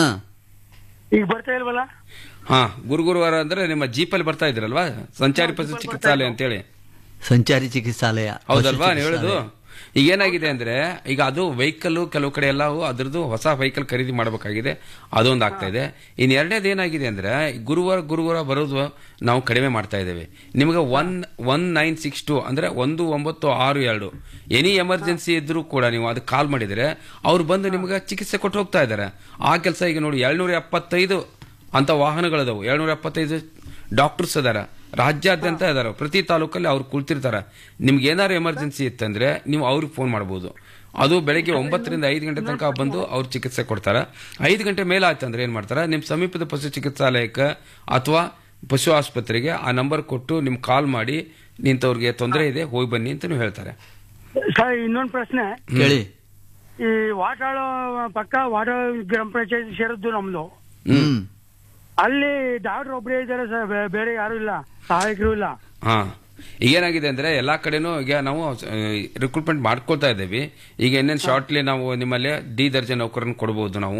ಈಗ ಬರ್ತಾ ಇಲ್ವಲ್ಲ ಹಾ ಗುರು ಗುರುವಾರ ಅಂದ್ರೆ ನಿಮ್ಮ ಜೀಪಲ್ಲಿ ಬರ್ತಾ ಇದ್ರಲ್ವಾ ಸಂಚಾರಿ ಪಶು ಚಿಕಿತ್ಸಾಲಯ ಅಂತೇಳಿ ಸಂಚಾರಿ ಚಿಕಿತ್ಸಾಲಯ ಹೌದಲ್ವಾ ಪಶು ನೀವು ಹೇಳುದು ಚಿಕಿತ್ಸಾಲಯ. ಈಗ ಏನಾಗಿದೆ ಅಂದ್ರೆ ಈಗ ಅದು ವೆಹಿಕಲ್ ಕೆಲವು ಕಡೆ ಎಲ್ಲ ಅದ್ರದ್ದು ಹೊಸ ವೆಹಿಕಲ್ ಖರೀದಿ ಮಾಡಬೇಕಾಗಿದೆ ಅದೊಂದು ಆಗ್ತಾ ಇದೆ ಇನ್ ಎರಡನೇದು ಏನಾಗಿದೆ ಅಂದ್ರೆ ಗುರುವಾರ ಗುರುವಾರ ಬರೋದು ನಾವು ಕಡಿಮೆ ಮಾಡ್ತಾ ಇದ್ದೇವೆ ನಿಮಗೆ one one nine six two ಅಂದ್ರೆ ಒಂದು ಒಂಬತ್ತು ಆರು ಎರಡು ಎನಿ ಎಮರ್ಜೆನ್ಸಿ ಇದ್ರೂ ಕೂಡ ನೀವು ಅದಕ್ಕೆ ಕಾಲ್ ಮಾಡಿದ್ರೆ ಅವ್ರು ಬಂದು ನಿಮಗೆ ಚಿಕಿತ್ಸೆ ಕೊಟ್ಟು ಹೋಗ್ತಾ ಇದ್ದಾರೆ ಆ ಕೆಲಸ ಈಗ ನೋಡಿ ಏಳ್ನೂರ ಎಪ್ಪತ್ತೈದು ಅಂತ ವಾಹನಗಳದಾವು ಏಳ್ನೂರ ಎಪ್ಪತ್ತೈದು ಡಾಕ್ಟರ್ಸ್ ಅದಾರ ರಾಜ್ಯಾದ್ಯಂತ ಇದಾರೆ ಪ್ರತಿ ತಾಲೂಕಲ್ಲಿ ಅವ್ರು ಕುಳ್ತಿರ್ತಾರೆ ನಿಮ್ಗೆ ಏನಾದ್ರು ಎಮರ್ಜೆನ್ಸಿ ಇತ್ತಂದ್ರೆ ನೀವು ಅವ್ರಿಗೆ ಫೋನ್ ಮಾಡ್ಬೋದು ಅದು ಬೆಳಗ್ಗೆ ಒಂಬತ್ತರಿಂದ ಐದು ಗಂಟೆ ತನಕ ಬಂದು ಅವ್ರು ಚಿಕಿತ್ಸೆ ಕೊಡ್ತಾರೆ ಐದು ಗಂಟೆ ಮೇಲೆ ಆಯ್ತಂದ್ರೆ ಏನ್ ಮಾಡ್ತಾರೆ ನಿಮ್ಮ ಸಮೀಪದ ಪಶು ಚಿಕಿತ್ಸಾಲಯಕ್ಕೆ ಅಥವಾ ಪಶು ಆಸ್ಪತ್ರೆಗೆ ಆ ನಂಬರ್ ಕೊಟ್ಟು ನಿಮ್ಗೆ ಕಾಲ್ ಮಾಡಿ ನಿಂತವ್ರಿಗೆ ತೊಂದರೆ ಇದೆ ಹೋಗಿ ಬನ್ನಿ ಅಂತ ನೀವು ಹೇಳ್ತಾರೆ ಸರ್ ಇನ್ನೊಂದು ಪ್ರಶ್ನೆ ಕೇಳಿ ಈ ವಾಟಾಳ ಪಕ್ಕ ವಾಟಾಳ ಗ್ರಾಮ ಪಂಚಾಯತ್ ಸೇರಿದ್ದು ನಮ್ದು ಹ್ಮ್ ಅಲ್ಲಿ ಡಾಕ್ಟರ್ ಒಬ್ಬರೇ ಇದ್ದಾರೆ ಸರ್ ಬೇ- ಬೇರೆ ಯಾರು ಇಲ್ಲ ಸಹಾಯಕರು ಇಲ್ಲ ಹಾ ಈಗ ಏನಾಗಿದೆ ಅಂದ್ರೆ ಎಲ್ಲಾ ಕಡೆನೂ ಈಗ ನಾವು ರಿಕ್ರೂಟ್ಮೆಂಟ್ ಮಾಡ್ಕೊಳ್ತಾ ಇದ್ದೀವಿ ಈಗ ಇನ್ನೇನು ಶಾರ್ಟ್ಲಿ ನಾವು ನಿಮ್ಮಲ್ಲಿ ಡಿ ದರ್ಜೆ ನೌಕರನ್ನು ಕೊಡಬಹುದು ನಾವು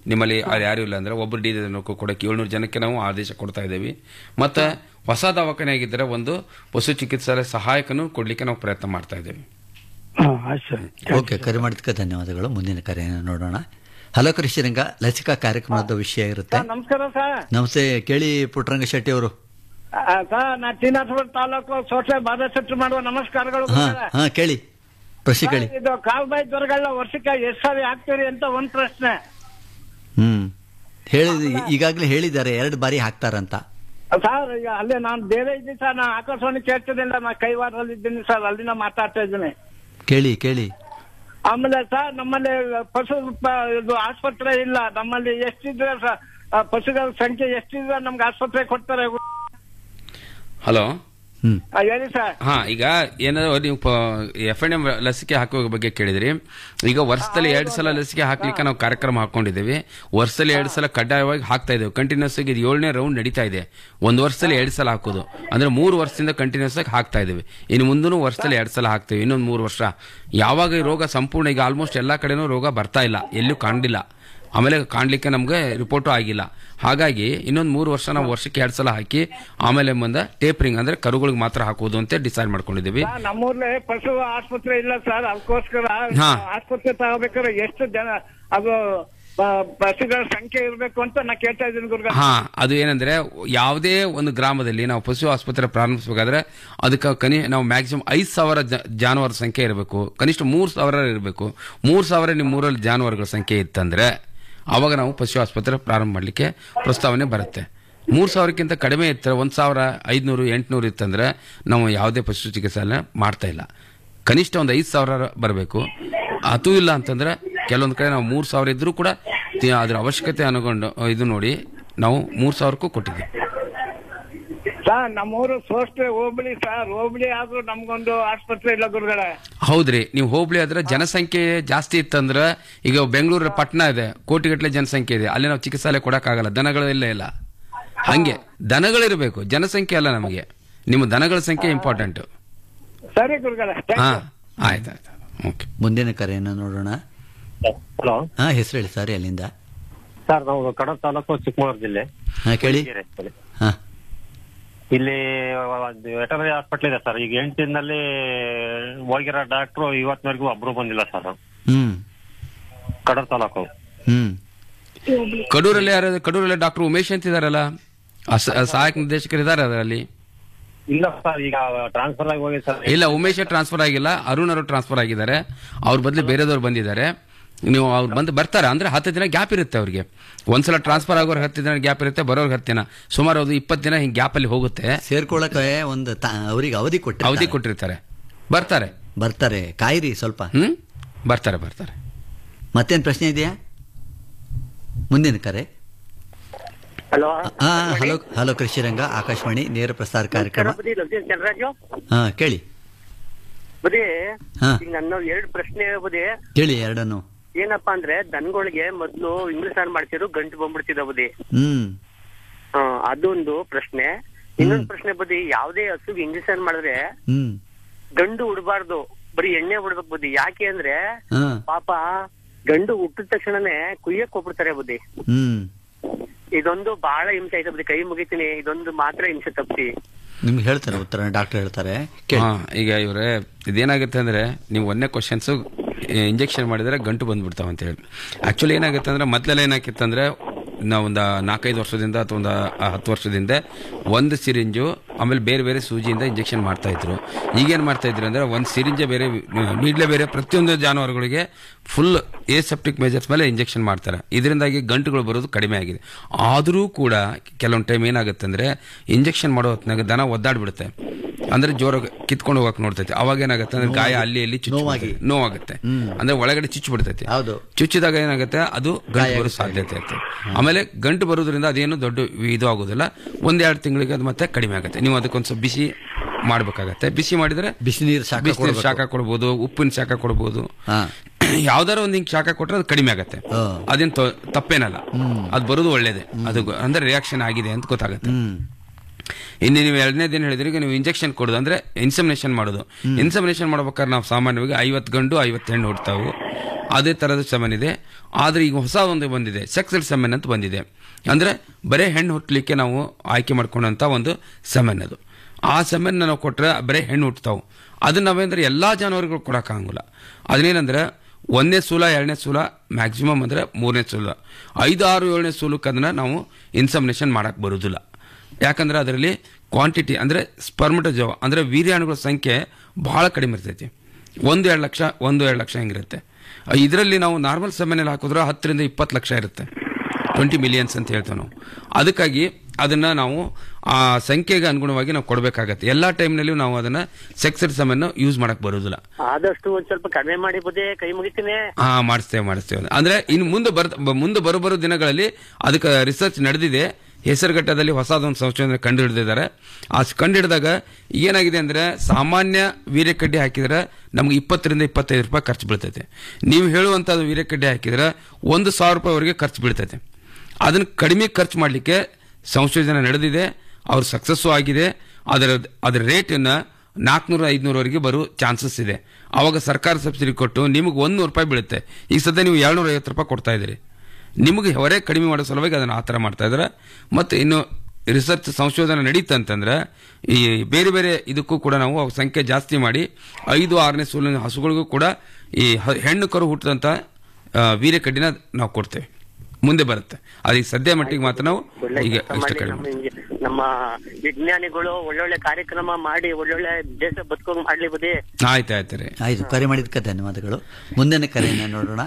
ನಿಮ್ಮಲ್ಲಿ ಅಲ್ಲಿ ಯಾರು ಇಲ್ಲ ಅಂದ್ರೆ ಒಬ್ಬರು ಡಿ ಕೊಡಕ್ಕೆ ಏಳ್ನೂರು ಜನಕ್ಕೆ ನಾವು ಆದೇಶ ಕೊಡ್ತಾ ಇದ್ದೀವಿ ಮತ್ತೆ ಹೊಸ ದವಾಖಾನೆ ಆಗಿದ್ದರೆ ಒಂದು ಪಶು ಚಿಕಿತ್ಸಾಲಯ ಸಹಾಯಕನು ಕೊಡ್ಲಿಕ್ಕೆ ನಾವು ಪ್ರಯತ್ನ ಮಾಡ್ತಾ ಇದ್ದೀವಿ ಹಾಂ ಆಯ್ತು ಸರ್ ಓಕೆ ಕರೆ ಮಾಡಿದ್ದಕ್ಕೆ ಧನ್ಯವಾದಗಳು ಮುಂದಿನ ಕರೆಯನ್ನು ನೋಡೋಣ ಹಲೋ ಕೃಷ್ಣರಂಗ ಲಸಿಕಾ ಕಾರ್ಯಕ್ರಮದ ವಿಷಯ ಇರುತ್ತೆ ನಮಸ್ಕಾರ ಸರ್ ನಮಸ್ತೆ ಕೇಳಿ ಪುಟ್ಟರಂಗ ಶೆಟ್ಟಿ ಅವರು ಆ, ಸರ್ ನಾ ಶ್ರೀನಾಥಪುರ ತಾಲೂಕು ಸೋಸೆ ಬಾಧಶೆಟ್ಟಿ ಮಾಡುವ ನಮಸ್ಕಾರಗಳು ಹಾ ಗುರುಗಳೇ. ಹಾ ಕೇಳಿ ಪ್ರಶ್ನೆ ಕೇಳಿ ಸರ್, ಇದು ಕಾಲ್ಬಾಯಿ ಜ್ವರಗಳ ವರ್ಷಕ್ಕೆ ಎಷ್ಟು ಸಾರಿ ಹಾಕ್ತೀರಿ ಅಂತ ಒಂದ್ ಪ್ರಶ್ನೆ ಹ್ಮ್ ಹೇಳಿ ಈಗಾಗಲೇ ಹೇಳಿದ್ದಾರೆ ಎರಡು ಬಾರಿ ಹಾಕ್ತಾರಂತ ಸರ್ ಈಗ ಅಲ್ಲೇ ನಾನು ಬೇರೆ ಇದ್ದೀನಿ ಸರ್ ನಾನು ಆಕಾಶವಾಣಿ ಕೇಳ್ತಿದ್ದಿಲ್ಲ ನಾ ಕೈವಾರದಲ್ಲಿ ಇದ್ದೀನಿ ಸರ್ ಅಲ್ಲಿಂದ ಮಾತಾಡ್ತಾ ಇದ್ದೀನಿ ಕೇಳಿ ಕೇಳಿ ಆಮೇಲೆ ಸರ್ ನಮ್ಮಲ್ಲಿ ಪಶು ಪ- ಇದು ಆಸ್ಪತ್ರೆ ಇಲ್ಲ ನಮ್ಮಲ್ಲಿ ಎಷ್ಟಿದ್ರೆ ಸರ್ ಆ, ಪಶುಗಳ ಸಂಖ್ಯೆ ಎಷ್ಟಿದ್ರೆ ನಮ್ಗೆ ಆಸ್ಪತ್ರೆ ಕೊಡ್ತಾರೆ ಹಲೋ ಹ್ಮ್ ಆ, ಹೇಳಿ ಸರ್ ಹಾ ಈಗ ಏನಾದ್ರು ನೀವು ಎಫ್ ಎನ್ ಎಂ ಲಸಿಕೆ ಹಾಕುವ ಬಗ್ಗೆ ಕೇಳಿದ್ರಿ ಈಗ ವರ್ಷದಲ್ಲಿ ಎರಡು ಸಲ ಲಸಿಕೆ ಹಾಕ್ಲಿಕ್ಕೆ ನಾವು ಕಾರ್ಯಕ್ರಮ ಹಾಕೊಂಡಿದ್ದೀವಿ ವರ್ಷದಲ್ಲಿ ಎರಡು ಸಲ ಕಡ್ಡಾಯವಾಗಿ ಹಾಕ್ತಾ ಇದ್ದೇವೆ ಕಂಟಿನ್ಯೂಸ್ ಆಗಿ ಇದು ಏಳನೇ ರೌಂಡ್ ನಡೀತಾ ಇದೆ ಒಂದು ವರ್ಷದಲ್ಲಿ ಎರಡು ಸಲ ಹಾಕೋದು ಅಂದ್ರೆ ಮೂರು ವರ್ಷದಿಂದ ಕಂಟಿನ್ಯೂಸ್ ಆಗಿ ಹಾಕ್ತಾ ಇದ್ದೀವಿ ಇನ್ನು ಮುಂದೂ ವರ್ಷದಲ್ಲಿ ಎರಡು ಸಲ ಹಾಕ್ತೇವೆ ಇನ್ನೊಂದು ಮೂರು ವರ್ಷ ಯಾವಾಗ ಈ ರೋಗ ಸಂಪೂರ್ಣ ಈಗ ಆಲ್ಮೋಸ್ಟ್ ಎಲ್ಲಾ ಕಡೆನೂ ರೋಗ ಬರ್ತಾ ಇಲ್ಲ ಎಲ್ಲೂ ಕಾಣಲಿಲ್ಲ ಆಮೇಲೆ ಕಾಣ್ಲಿಕ್ಕೆ ನಮ್ಗೆ ರಿಪೋರ್ಟು ಆಗಿಲ್ಲ ಹಾಗಾಗಿ ಇನ್ನೊಂದು ಮೂರು ವರ್ಷ ನಾವು ವರ್ಷಕ್ಕೆ ಎರಡು ಸಲ ಹಾಕಿ ಆಮೇಲೆ ಮುಂದೆ ಟೇಪರಿಂಗ್ ಅಂದ್ರೆ ಕರುಗಳಿಗೆ ಮಾತ್ರ ಹಾಕುವುದು ಅಂತ ಡಿಸೈಡ್ ಮಾಡ್ಕೊಂಡಿದ್ದೀವಿ ಸರ್, ನಮ್ಮೂರ್ಲಿ ಪಶು ಆಸ್ಪತ್ರೆ ಇಲ್ಲ ಸರ್ ಅದಕ್ಕೋಸ್ಕರ ಹಾ. ಆಸ್ಪತ್ರೆ ತಗೋಬೇಕಾದ್ರೆ ಎಷ್ಟು ಜನ ಅದು ಪ- ಪಶುಗಳ ಸಂಖ್ಯೆ ಇರಬೇಕು ಅಂತ ನಾ ಕೇಳ್ತಾ ಇದ್ದೀನಿ ಗುರುಗ ಹಾ ಅದು ಏನಂದ್ರೆ ಯಾವುದೇ ಒಂದು ಗ್ರಾಮದಲ್ಲಿ ನಾವು ಪಶು ಆಸ್ಪತ್ರೆ ಪ್ರಾರಂಭಿಸಬೇಕಾದ್ರೆ ಅದಕ್ಕೆ ಕನಿ ನಾವು ಮ್ಯಾಕ್ಸಿಮಮ್ ಐದು ಸಾವಿರ ಜ- ಜಾನುವಾರು ಸಂಖ್ಯೆ ಇರಬೇಕು ಕನಿಷ್ಠ ಮೂರು ಸಾವಿರ ಇರಬೇಕು ಮೂರು ಸಾವಿರ ನಿಮ್ಮ ಮೂರಲ್ಲಿ ಜಾನುವಾರುಗಳ ಸಂಖ್ಯೆ ಇತ್ತಂದ್ರೆ ಅವಾಗ ನಾವು ಪಶು ಆಸ್ಪತ್ರೆ ಪ್ರಾರಂಭ ಮಾಡಲಿಕ್ಕೆ ಪ್ರಸ್ತಾವನೆ ಬರುತ್ತೆ ಮೂರು ಸಾವಿರಕ್ಕಿಂತ ಕಡಿಮೆ ಇರ್ತಾರೆ ಒಂದು ಸಾವಿರ ಐದುನೂರು ಎಂಟುನೂರು ಇತ್ತಂದ್ರೆ ನಾವು ಯಾವುದೇ ಪಶು ಚಿಕಿತ್ಸೆನ ಮಾಡ್ತಾ ಇಲ್ಲ ಕನಿಷ್ಠ ಒಂದು ಐದು ಸಾವಿರ ಬರಬೇಕು ಅದು ಇಲ್ಲ ಅಂತಂದ್ರೆ ಕೆಲವೊಂದು ಕಡೆ ನಾವು ಮೂರು ಸಾವಿರ ಇದ್ರೂ ಕೂಡ ತಿ- ಅದ್ರ ಅವಶ್ಯಕತೆ ಅನುಗೊಂಡು ಇದು ನೋಡಿ ನಾವು ಮೂರು ಸಾವಿರಕ್ಕೂ ಕೊಟ್ಟಿದ್ದೀವಿ ಸರ್ ನಮ್ಮೂರು ಸೋಸ್ಟೆ ಹೋಬಳಿ ಸರ್ ಹೋಬಳಿ ಆದ್ರೂ ನಮ್ಗೊಂದು ಆಸ್ಪತ್ರೆ ಇಲ್ಲ ಗುರುಗಳೇ ಹೌದ್ರಿ ನೀವು ಹೋಬಳಿ ಆದ್ರೆ ಜನಸಂಖ್ಯೆ ಜಾಸ್ತಿ ಇತ್ತಂದ್ರೆ ಈಗ ಬೆಂಗಳೂರು ಪಟ್ಟಣ ಇದೆ ಕೋಟಿಗಟ್ಟಲೆ ಜನಸಂಖ್ಯೆ ಇದೆ ಅಲ್ಲಿ ನಾವು ಚಿಕಿತ್ಸಾಲಯ ಕೊಡಕ್ಕಾಗಲ್ಲ ದನಗಳು ಇಲ್ಲ ಇಲ್ಲ ಹಂಗೆ ದನಗಳಿರಬೇಕು ಜನಸಂಖ್ಯೆ ಅಲ್ಲ ನಮಗೆ ನಿಮ್ಮ ದನಗಳ ಸಂಖ್ಯೆ ಇಂಪಾರ್ಟೆಂಟ್ ಸರಿ ಗುರುಗಳೇ Thank ಹಾ you. ಆಯ್ತಾಯ್ತು ಓಕೆ ಮುಂದಿನ ಕರೆಯನ್ನು ನೋಡೋಣ ಹಲೋ ಹಾ ಹೆಸರು ಹೇಳಿ ಸರ್ ಎಲ್ಲಿಂದ ಸರ್ ನಾವು ಕಡಬ ತಾಲೂಕು ಚಿಕ್ಕಮಗಳೂರು ಜಿಲ್ಲೆ ಹಾ ಕೇಳಿ ಹುಲಿಕೆರೆ ಅಂತೇಳಿ. ಹಾ ಇಲ್ಲಿ ವೆಟರ್ನರಿ ಹಾಸ್ಪಿಟಲ್ ಇದೆ ಸರ್ ಈಗ ಎಂಟು ದಿನದಲ್ಲಿ ಹೋಗಿರೋ ಡಾಕ್ಟ್ರು ಇವತ್ತಿನವರೆಗೂ ಒಬ್ರು ಬಂದಿಲ್ಲ ಸರ್ ಹ್ಮ್ ಕಡಬ ತಾಲೂಕು ಹ್ಮ್ ಕಡೂರಲ್ಲಿ ಯಾರು ಕಡೂರಲ್ಲಿ ಡಾಕ್ಟರ್ ಉಮೇಶ್ ಅಂತ ಇದಾರಲ್ಲ ಅಸ- ಸಹಾಯಕ ನಿರ್ದೇಶಕರು ಇದಾರೆ ಅದರಲ್ಲಿ ಇಲ್ಲ ಸರ್ ಈಗ ಟ್ರಾನ್ಸ್ಫರ್ ಆಗಿ ಹೋಗಿ ಸರ್ ಇಲ್ಲ ಉಮೇಶ್ ಟ್ರಾನ್ಸ್ಫರ್ ಆಗಿಲ್ಲ ಅರುಣ್ ಅವರು ಟ್ರಾನ್ಸ್ಫರ್ ಆಗಿದ್ದಾರೆ ಅವ್ರ ಬದಲು ಬೇರೆದವ್ರು ಬಂದಿದ್ದಾರೆ ನೀವು ಅವ್ರು ಬಂದು ಬರ್ತಾರೆ ಅಂದ್ರೆ ಹತ್ತು ದಿನ ಗ್ಯಾಪ್ ಇರುತ್ತೆ ಅವ್ರಿಗೆ ಒಂದ್ಸಲ ಟ್ರಾನ್ಸ್ಫರ್ ಆಗೋರು ಹತ್ತು ದಿನ ಗ್ಯಾಪ್ ಇರುತ್ತೆ ಬರೋರ್ಗೆ ಹತ್ತು ದಿನ ಸುಮಾರು ಅದು ಇಪ್ಪತ್ತು ದಿನ ಹಿಂಗೆ ಗ್ಯಾಪಲ್ಲಿ ಹೋಗುತ್ತೆ ಸೇರ್ಕೊಳ್ಳಕ್ಕೆ ಒಂದು ತ- ಅವರಿಗೆ ಅವಧಿ ಕೊಟ್ಟು ಅವಧಿ ಕೊಟ್ಟಿರ್ತಾರೆ ಬರ್ತಾರೆ ಬರ್ತಾರೆ ಕಾಯಿರಿ ಸ್ವಲ್ಪ ಹ್ಮ್ ಬರ್ತಾರೆ ಬರ್ತಾರೆ ಮತ್ತೇನ್ ಪ್ರಶ್ನೆ ಇದೆಯಾ ಮುಂದಿನ ಕರೆ ಹಲೋ ಹಾ ಹಲೋ ಹಲೋ ಕೃಷಿರಂಗ ಆಕಾಶವಾಣಿ ನೇರ ಪ್ರಸಾರ ಕಾರ್ಯಕ್ರಮ ಬದಿ ಲಕ್ಷ್ಮೀ ಚಂದ್ರರಾಜು ಹಾ ಕೇಳಿ ಬದಿ ಹಾ. ಈಗ ನನ್ನ ಎರಡು ಪ್ರಶ್ನೆ ಬದಿ ಕೇಳಿ ಎರಡನ್ನು ಏನಪ್ಪಾ ಅಂದ್ರೆ ದನಗಳಿಗೆ ಮೊದ್ಲು ಇಂಗ್ಲಿಷ್ ಮಾಡ್ತಿದ್ರು ಗಂಟು ಬಂದ್ಬಿಡ್ತಿದ್ದ ಬದಿ ಹ್ಮ್ ಆ, ಅದೊಂದು ಪ್ರಶ್ನೆ ಇನ್ನೊಂದು ಪ್ರಶ್ನೆ ಬದಿ ಯಾವ್ದೇ ಹಸುಗೆ ಇಂಜೆಕ್ಷನ್ ಮಾಡಿದ್ರೆ ಹ್ಮ್ ಗಂಡು ಉಡ್ಬಾರ್ದು ಬರೀ ಎಣ್ಣೆ ಬಿಡ್ಬೇಕು ಬುದ್ಧಿ ಯಾಕೆ ಅಂದ್ರೆ ಹಾ ಪಾಪ ಗಂಡು ಹುಟ್ಟಿದ ತಕ್ಷಣನೇ ಕುಯ್ಯಕ್ ಹೋಗ್ಬಿಡ್ತಾರೆ ಬುದ್ಧಿ ಹ್ಮ್ ಇದೊಂದು ಬಹಳ ಹಿಂಸೆ ಆಯ್ತು ಬುದ್ಧಿ ಕೈ ಮುಗಿತೀನಿ ಇದೊಂದು ಮಾತ್ರ ಹಿಂಸೆ ತಪ್ಪಿಸಿ ನಿಮ್ಗೆ ಹೇಳ್ತಾರೆ ಉತ್ತರ ಡಾಕ್ಟರ್ ಹೇಳ್ತಾರೆ ಕೇಳಿ ಹಾ ಈಗ ಇವ್ರೆ ಇದೇನಾಗುತ್ತೆ ಅಂದ್ರೆ ನೀವು ಒಂದನೇ ಕ್ವಶನ್ಸ್ ಇಂಜೆಕ್ಷನ್ ಮಾಡಿದ್ರೆ ಗಂಟು ಬಂದ್ಬಿಡ್ತಾವ ಅಂತ ಹೇಳಿ ಆಕ್ಚುಲಿ ಏನಾಗುತ್ತೆ ಅಂದ್ರೆ ಮೊದಲೆಲ್ಲ ಏನಾಗಿತ್ತು ಅಂದ್ರೆ ನಾವು ಒಂದು ನಾಲ್ಕೈದು ವರ್ಷದಿಂದ ಅಥವಾ ಒಂದು ಹತ್ತು ವರ್ಷದಿಂದ ಒಂದು ಸಿರಿಂಜು ಆಮೇಲೆ ಬೇರೆ ಬೇರೆ ಸೂಜಿಯಿಂದ ಇಂಜೆಕ್ಷನ್ ಮಾಡ್ತಾ ಇದ್ರು ಈಗೇನು ಮಾಡ್ತಾ ಇದ್ರು ಅಂದ್ರೆ ಒಂದು ಸಿರಿಂಜೆ ಬೇರೆ ನೀಡ್ಲೆ ಬೇರೆ ಪ್ರತಿಯೊಂದು ಜಾನುವಾರುಗಳಿಗೆ ಫುಲ್ ಏಸೆಪ್ಟಿಕ್ ಮೇಜರ್ಸ್ ಮೇಲೆ ಇಂಜೆಕ್ಷನ್ ಮಾಡ್ತಾರೆ ಇದರಿಂದಾಗಿ ಗಂಟುಗಳು ಬರೋದು ಕಡಿಮೆ ಆಗಿದೆ ಆದರೂ ಕೂಡ ಕೆಲವೊಂದು ಟೈಮ್ ಏನಾಗುತ್ತೆ ಅಂದ್ರೆ ಇಂಜೆಕ್ಷನ್ ಮಾಡೋ ಹೊತ್ನಾಗ ದನ ಒದ್ದಾಡ್ಬಿಡುತ್ತೆ ಅಂದ್ರೆ ಜೋರ ಕಿತ್ಕೊಂಡು ಹೋಗಕ್ ನೋಡ್ತೈತೆ ಅವಾಗ ಏನಾಗುತ್ತೆ ಅಂದ್ರೆ ಗಾಯ ಅಲ್ಲಿ ಅಲ್ಲಿ ಚುಚ್ಚು ನೋವಾಗಿ. ಬಿಡ್ತೈತೆ. ನೋವಾಗುತ್ತೆ ಅಂದ್ರೆ ಒಳಗಡೆ ಚುಚ್ಚು ಬಿಡ್ತೈತೆ ಹೌದು ಚುಚ್ಚಿದಾಗ ಏನಾಗುತ್ತೆ ಅದು ಗಂಟು ಬರೋ ಸಾಧ್ಯತೆ ಇರ್ತದೆ ಆಮೇಲೆ ಗಂಟು ಬರೋದ್ರಿಂದ ಅದೇನು ದೊಡ್ಡ ಇದು ಆಗೋದಿಲ್ಲ ಒಂದೆರಡು ತಿಂಗಳಿಗೆ ಅದು ಮತ್ತೆ ಕಡಿಮೆ ಆಗುತ್ತೆ ನೀವು ಅದಕ್ಕೊಂದ್ ಸ್ವಲ್ಪ ಬಿಸಿ ಮಾಡ್ಬೇಕಾಗತ್ತೆ ಬಿಸಿ ಮಾಡಿದ್ರೆ ಬಿಸಿನೀರು ಶಾಖ ಬಿಸಿನೀರು ಕೊಡ್ಬೇಕು. ಶಾಖ ಕೊಡ್ಬೋದು ಉಪ್ಪಿನ ಶಾಖ ಕೊಡ್ಬೋದು ಹಾ ಯಾವ್ದಾರ ಒಂದ್ ಹಿಂಗ್ ಶಾಖ ಕೊಟ್ರೆ ಅದು ಕಡಿಮೆ ಆಗತ್ತೆ ಹಾ. ಅದೇನ್ ತೊ- ತಪ್ಪೇನಲ್ಲ ಅದು ಬರೋದು ಒಳ್ಳೇದೇ ಅದು ಗೊ- ಅಂದ್ರೆ ರಿಯಾಕ್ಷನ್ ಆಗಿದೆ ಅಂತ ಗೊತ್ತಾಗುತ್ತೆ ಹ್ಮ್ ಇನ್ನು ನೀವು ಎರಡನೇ ದಿನ ಹೇಳಿದ್ರೆ ಈಗ ನೀವು ಇಂಜೆಕ್ಷನ್ ಕೊಡೋದು ಅಂದ್ರೆ ಇನ್ಸಮಿನೇಷನ್ ಮಾಡೋದು ಇನ್ಸಮಿನೇಷನ್ ಮಾಡ್ಬೇಕಾದ್ರೆ ನಾವು ಸಾಮಾನ್ಯವಾಗಿ ಐವತ್ತು ಗಂಡು ಐವತ್ತು ಹೆಣ್ಣು ಹುಡ್ತಾವು ಅದೇ ತರದ ಸೆಮೆನ್ ಇದೆ ಆದ್ರೆ ಈಗ ಹೊಸ ಒಂದು ಬಂದಿದೆ ಸೆಕ್ಸಲ್ ಸೆಮೆನ್ ಅಂತ ಬಂದಿದೆ ಅಂದ್ರೆ ಬರೇ ಹೆಣ್ಣು ಹುಟ್ಟಲಿಕ್ಕೆ ನಾವು ಆಯ್ಕೆ ಮಾಡ್ಕೊಂಡಂತ ಒಂದು ಸೆಮೆನ್ ಅದು ಆ ಸೆಮೆನ್ ನಾವು ಕೊಟ್ರೆ ಬರೇ ಹೆಣ್ಣು ಹುಟ್ಟತಾವು ಅದನ್ನ ನಾವೇಂದ್ರೆ ಎಲ್ಲಾ ಜಾನುವಾರುಗಳು ಕೊಡಕ್ಕಾಗಲ್ಲ ಅದನ್ನೇನಂದ್ರೆ ಒಂದನೇ ಸೂಲ ಎರಡನೇ ಸೂಲ ಮ್ಯಾಕ್ಸಿಮಮ್ ಅಂದ್ರೆ ಮೂರನೇ ಸೂಲ ಐದು ಆರು ಏಳನೇ ಸೂಲಕ್ಕೆ ಅದನ್ನ ನಾವು ಇನ್ಸಮಿನೇಷನ್ ಮಾಡಕ್ ಬರುದಿಲ್ಲ ಯಾಕಂದ್ರೆ ಅದರಲ್ಲಿ ಕ್ವಾಂಟಿಟಿ ಅಂದ್ರೆ ಸ್ಪರ್ಮಟೋಜವ ಅಂದ್ರೆ ವೀರ್ಯಾಣುಗಳ ಸಂಖ್ಯೆ ಬಹಳ ಕಡಿಮೆ ಇರ್ತೈತಿ ಒಂದು ಎರಡು ಲಕ್ಷ ಒಂದು ಎರಡು ಲಕ್ಷ ಹಿಂಗಿರುತ್ತೆ ಇದರಲ್ಲಿ ನಾವು ನಾರ್ಮಲ್ ಸೆಮೆನಲ್ಲಿ ಹಾಕಿದ್ರೆ ಹತ್ತರಿಂದ ಇಪ್ಪತ್ತು ಲಕ್ಷ ಇರುತ್ತೆ ಟ್ವೆಂಟಿ ಮಿಲಿಯನ್ಸ್ ಅಂತ ಹೇಳ್ತೇವೆ ನಾವು ಅದಕ್ಕಾಗಿ ಅದನ್ನ ನಾವು ಆ ಸಂಖ್ಯೆಗೆ ಅನುಗುಣವಾಗಿ ನಾವು ಕೊಡಬೇಕಾಗತ್ತೆ ಎಲ್ಲಾ ಟೈಮ್ನಲ್ಲೂ ನಾವು ಅದನ್ನ ಸೆಕ್ಸೆಡ್ ಸೆಮೆನ್ ಯೂಸ್ ಮಾಡಕ್ ಬರೋದಿಲ್ಲ ಆದಷ್ಟು ಒಂದ್ ಸ್ವಲ್ಪ ಕಡಿಮೆ ಮಾಡಿ ಬುದ್ಧಿ ಕೈ ಮುಗಿತೀನಿ ಹಾ ಮಾಡಿಸ್ತೇವೆ ಮಾಡಿಸ್ತೇವೆ ಅಂದ್ರೆ ಇನ್ನು ಮುಂದೆ ಬರ್ ಬ- ಮುಂದೆ ಬರೋ ಬರೋ ದಿನಗಳಲ್ಲಿ ಅದಕ್ಕೆ ರಿಸರ್ಚ್ ನಡೆದಿದೆ ಹೆಸರುಘಟ್ಟದಲ್ಲಿ ಹೊಸದೊಂದು ಸಂಶೋಧನೆ ಕಂಡು ಹಿಡಿದಿದ್ದಾರೆ ಆ ಸ್- ಕಂಡು ಹಿಡಿದಾಗ ಏನಾಗಿದೆ ಅಂದ್ರೆ ಸಾಮಾನ್ಯ ವೀರ್ಯಕಡ್ಡಿ ಹಾಕಿದ್ರೆ ನಮ್ಗೆ ಇಪ್ಪತ್ತರಿಂದ ಇಪ್ಪತ್ತೈದು ರೂಪಾಯಿ ಖರ್ಚು ಬೀಳ್ತೈತೆ ನೀವು ಹೇಳುವಂತದ್ದು ವೀರ್ಯಕಡ್ಡಿ ಹಾಕಿದ್ರೆ ಒಂದು ಸಾವಿರ ರೂಪಾಯಿವರೆಗೆ ಖರ್ಚು ಬೀಳ್ತೈತೆ ಅದನ್ನ ಕಡಿಮೆ ಖರ್ಚು ಮಾಡಲಿಕ್ಕೆ ಸಂಶೋಧನೆ ನಡೆದಿದೆ ಅವ್ರು ಸಕ್ಸಸ್ಸು ಆಗಿದೆ ಅದರ ಅದರ ರೇಟನ್ನ ನಾಲ್ಕುನೂರ ಐದುನೂರವರೆಗೆ ಬರೋ ಚಾನ್ಸಸ್ ಇದೆ ಅವಾಗ ಸರ್ಕಾರ ಸಬ್ಸಿಡಿ ಕೊಟ್ಟು ನಿಮಗೆ ಒಂದು ನೂರು ರೂಪಾಯಿ ಬೀಳುತ್ತೆ ಈಗ ಸದ್ಯ ನೀವು ಏಳ್ನೂರ ಐವತ್ತು ರೂಪಾಯಿ ಕೊಡ್ತಾ ಇದ್ದೀರಿ ನಿಮಗೆ ಹೊರೆ ಕಡಿಮೆ ಮಾಡೋ ಸಲುವಾಗಿ ಅದನ್ನು ಆ ಥರ ಮಾಡ್ತಾ ಇದ್ದಾರೆ ಮತ್ತು ಇನ್ನು ರಿಸರ್ಚ್ ಸಂಶೋಧನೆ ನಡೀತಂತಂದ್ರೆ ಈ ಬೇರೆ ಬೇರೆ ಇದಕ್ಕೂ ಕೂಡ ನಾವು ಅವ್ ಸಂಖ್ಯೆ ಜಾಸ್ತಿ ಮಾಡಿ ಐದು ಆರನೇ ಸೂಲಿನ ಹಸುಗಳಿಗೂ ಕೂಡ ಈ ಹ- ಹೆಣ್ಣು ಕರು ಹುಟ್ಟಿದಂಥ ವೀರ್ಯಕಡ್ಡಿನ ನಾವು ಕೊಡ್ತೇವೆ ಮುಂದೆ ಬರುತ್ತೆ ಅದೀಗ ಸದ್ಯ ಮಟ್ಟಿಗೆ ಮಾತ್ರ ನಾವು ಒಳ್ಳೆ ಈಗ ಕೆಲ್ಸ ಇಷ್ಟ ಮಾಡಿ ಕಡಿಮೆ ನಮ್ಮ ಹಿಂಗೆ ನಮ್ಮ ವಿಜ್ಞಾನಿಗಳು ಒಳ್ಳೊಳ್ಳೆ ಕಾರ್ಯಕ್ರಮ ಮಾಡಿ ಒಳ್ಳೊಳ್ಳೆ ದೇಶ ಬದುಕೋಂಗ್ ಮಾಡ್ಲಿ ಬುದ್ಧಿ ಆಯ್ತು ಆಯ್ತು ರೀ ಆಯ್ತು ಕರೆ ಮಾಡಿದ್ದಕ್ಕೆ ಧನ್ಯವಾದಗಳು ಮುಂದಿನ ಕರೆಯನ್ನು ನೋಡೋಣ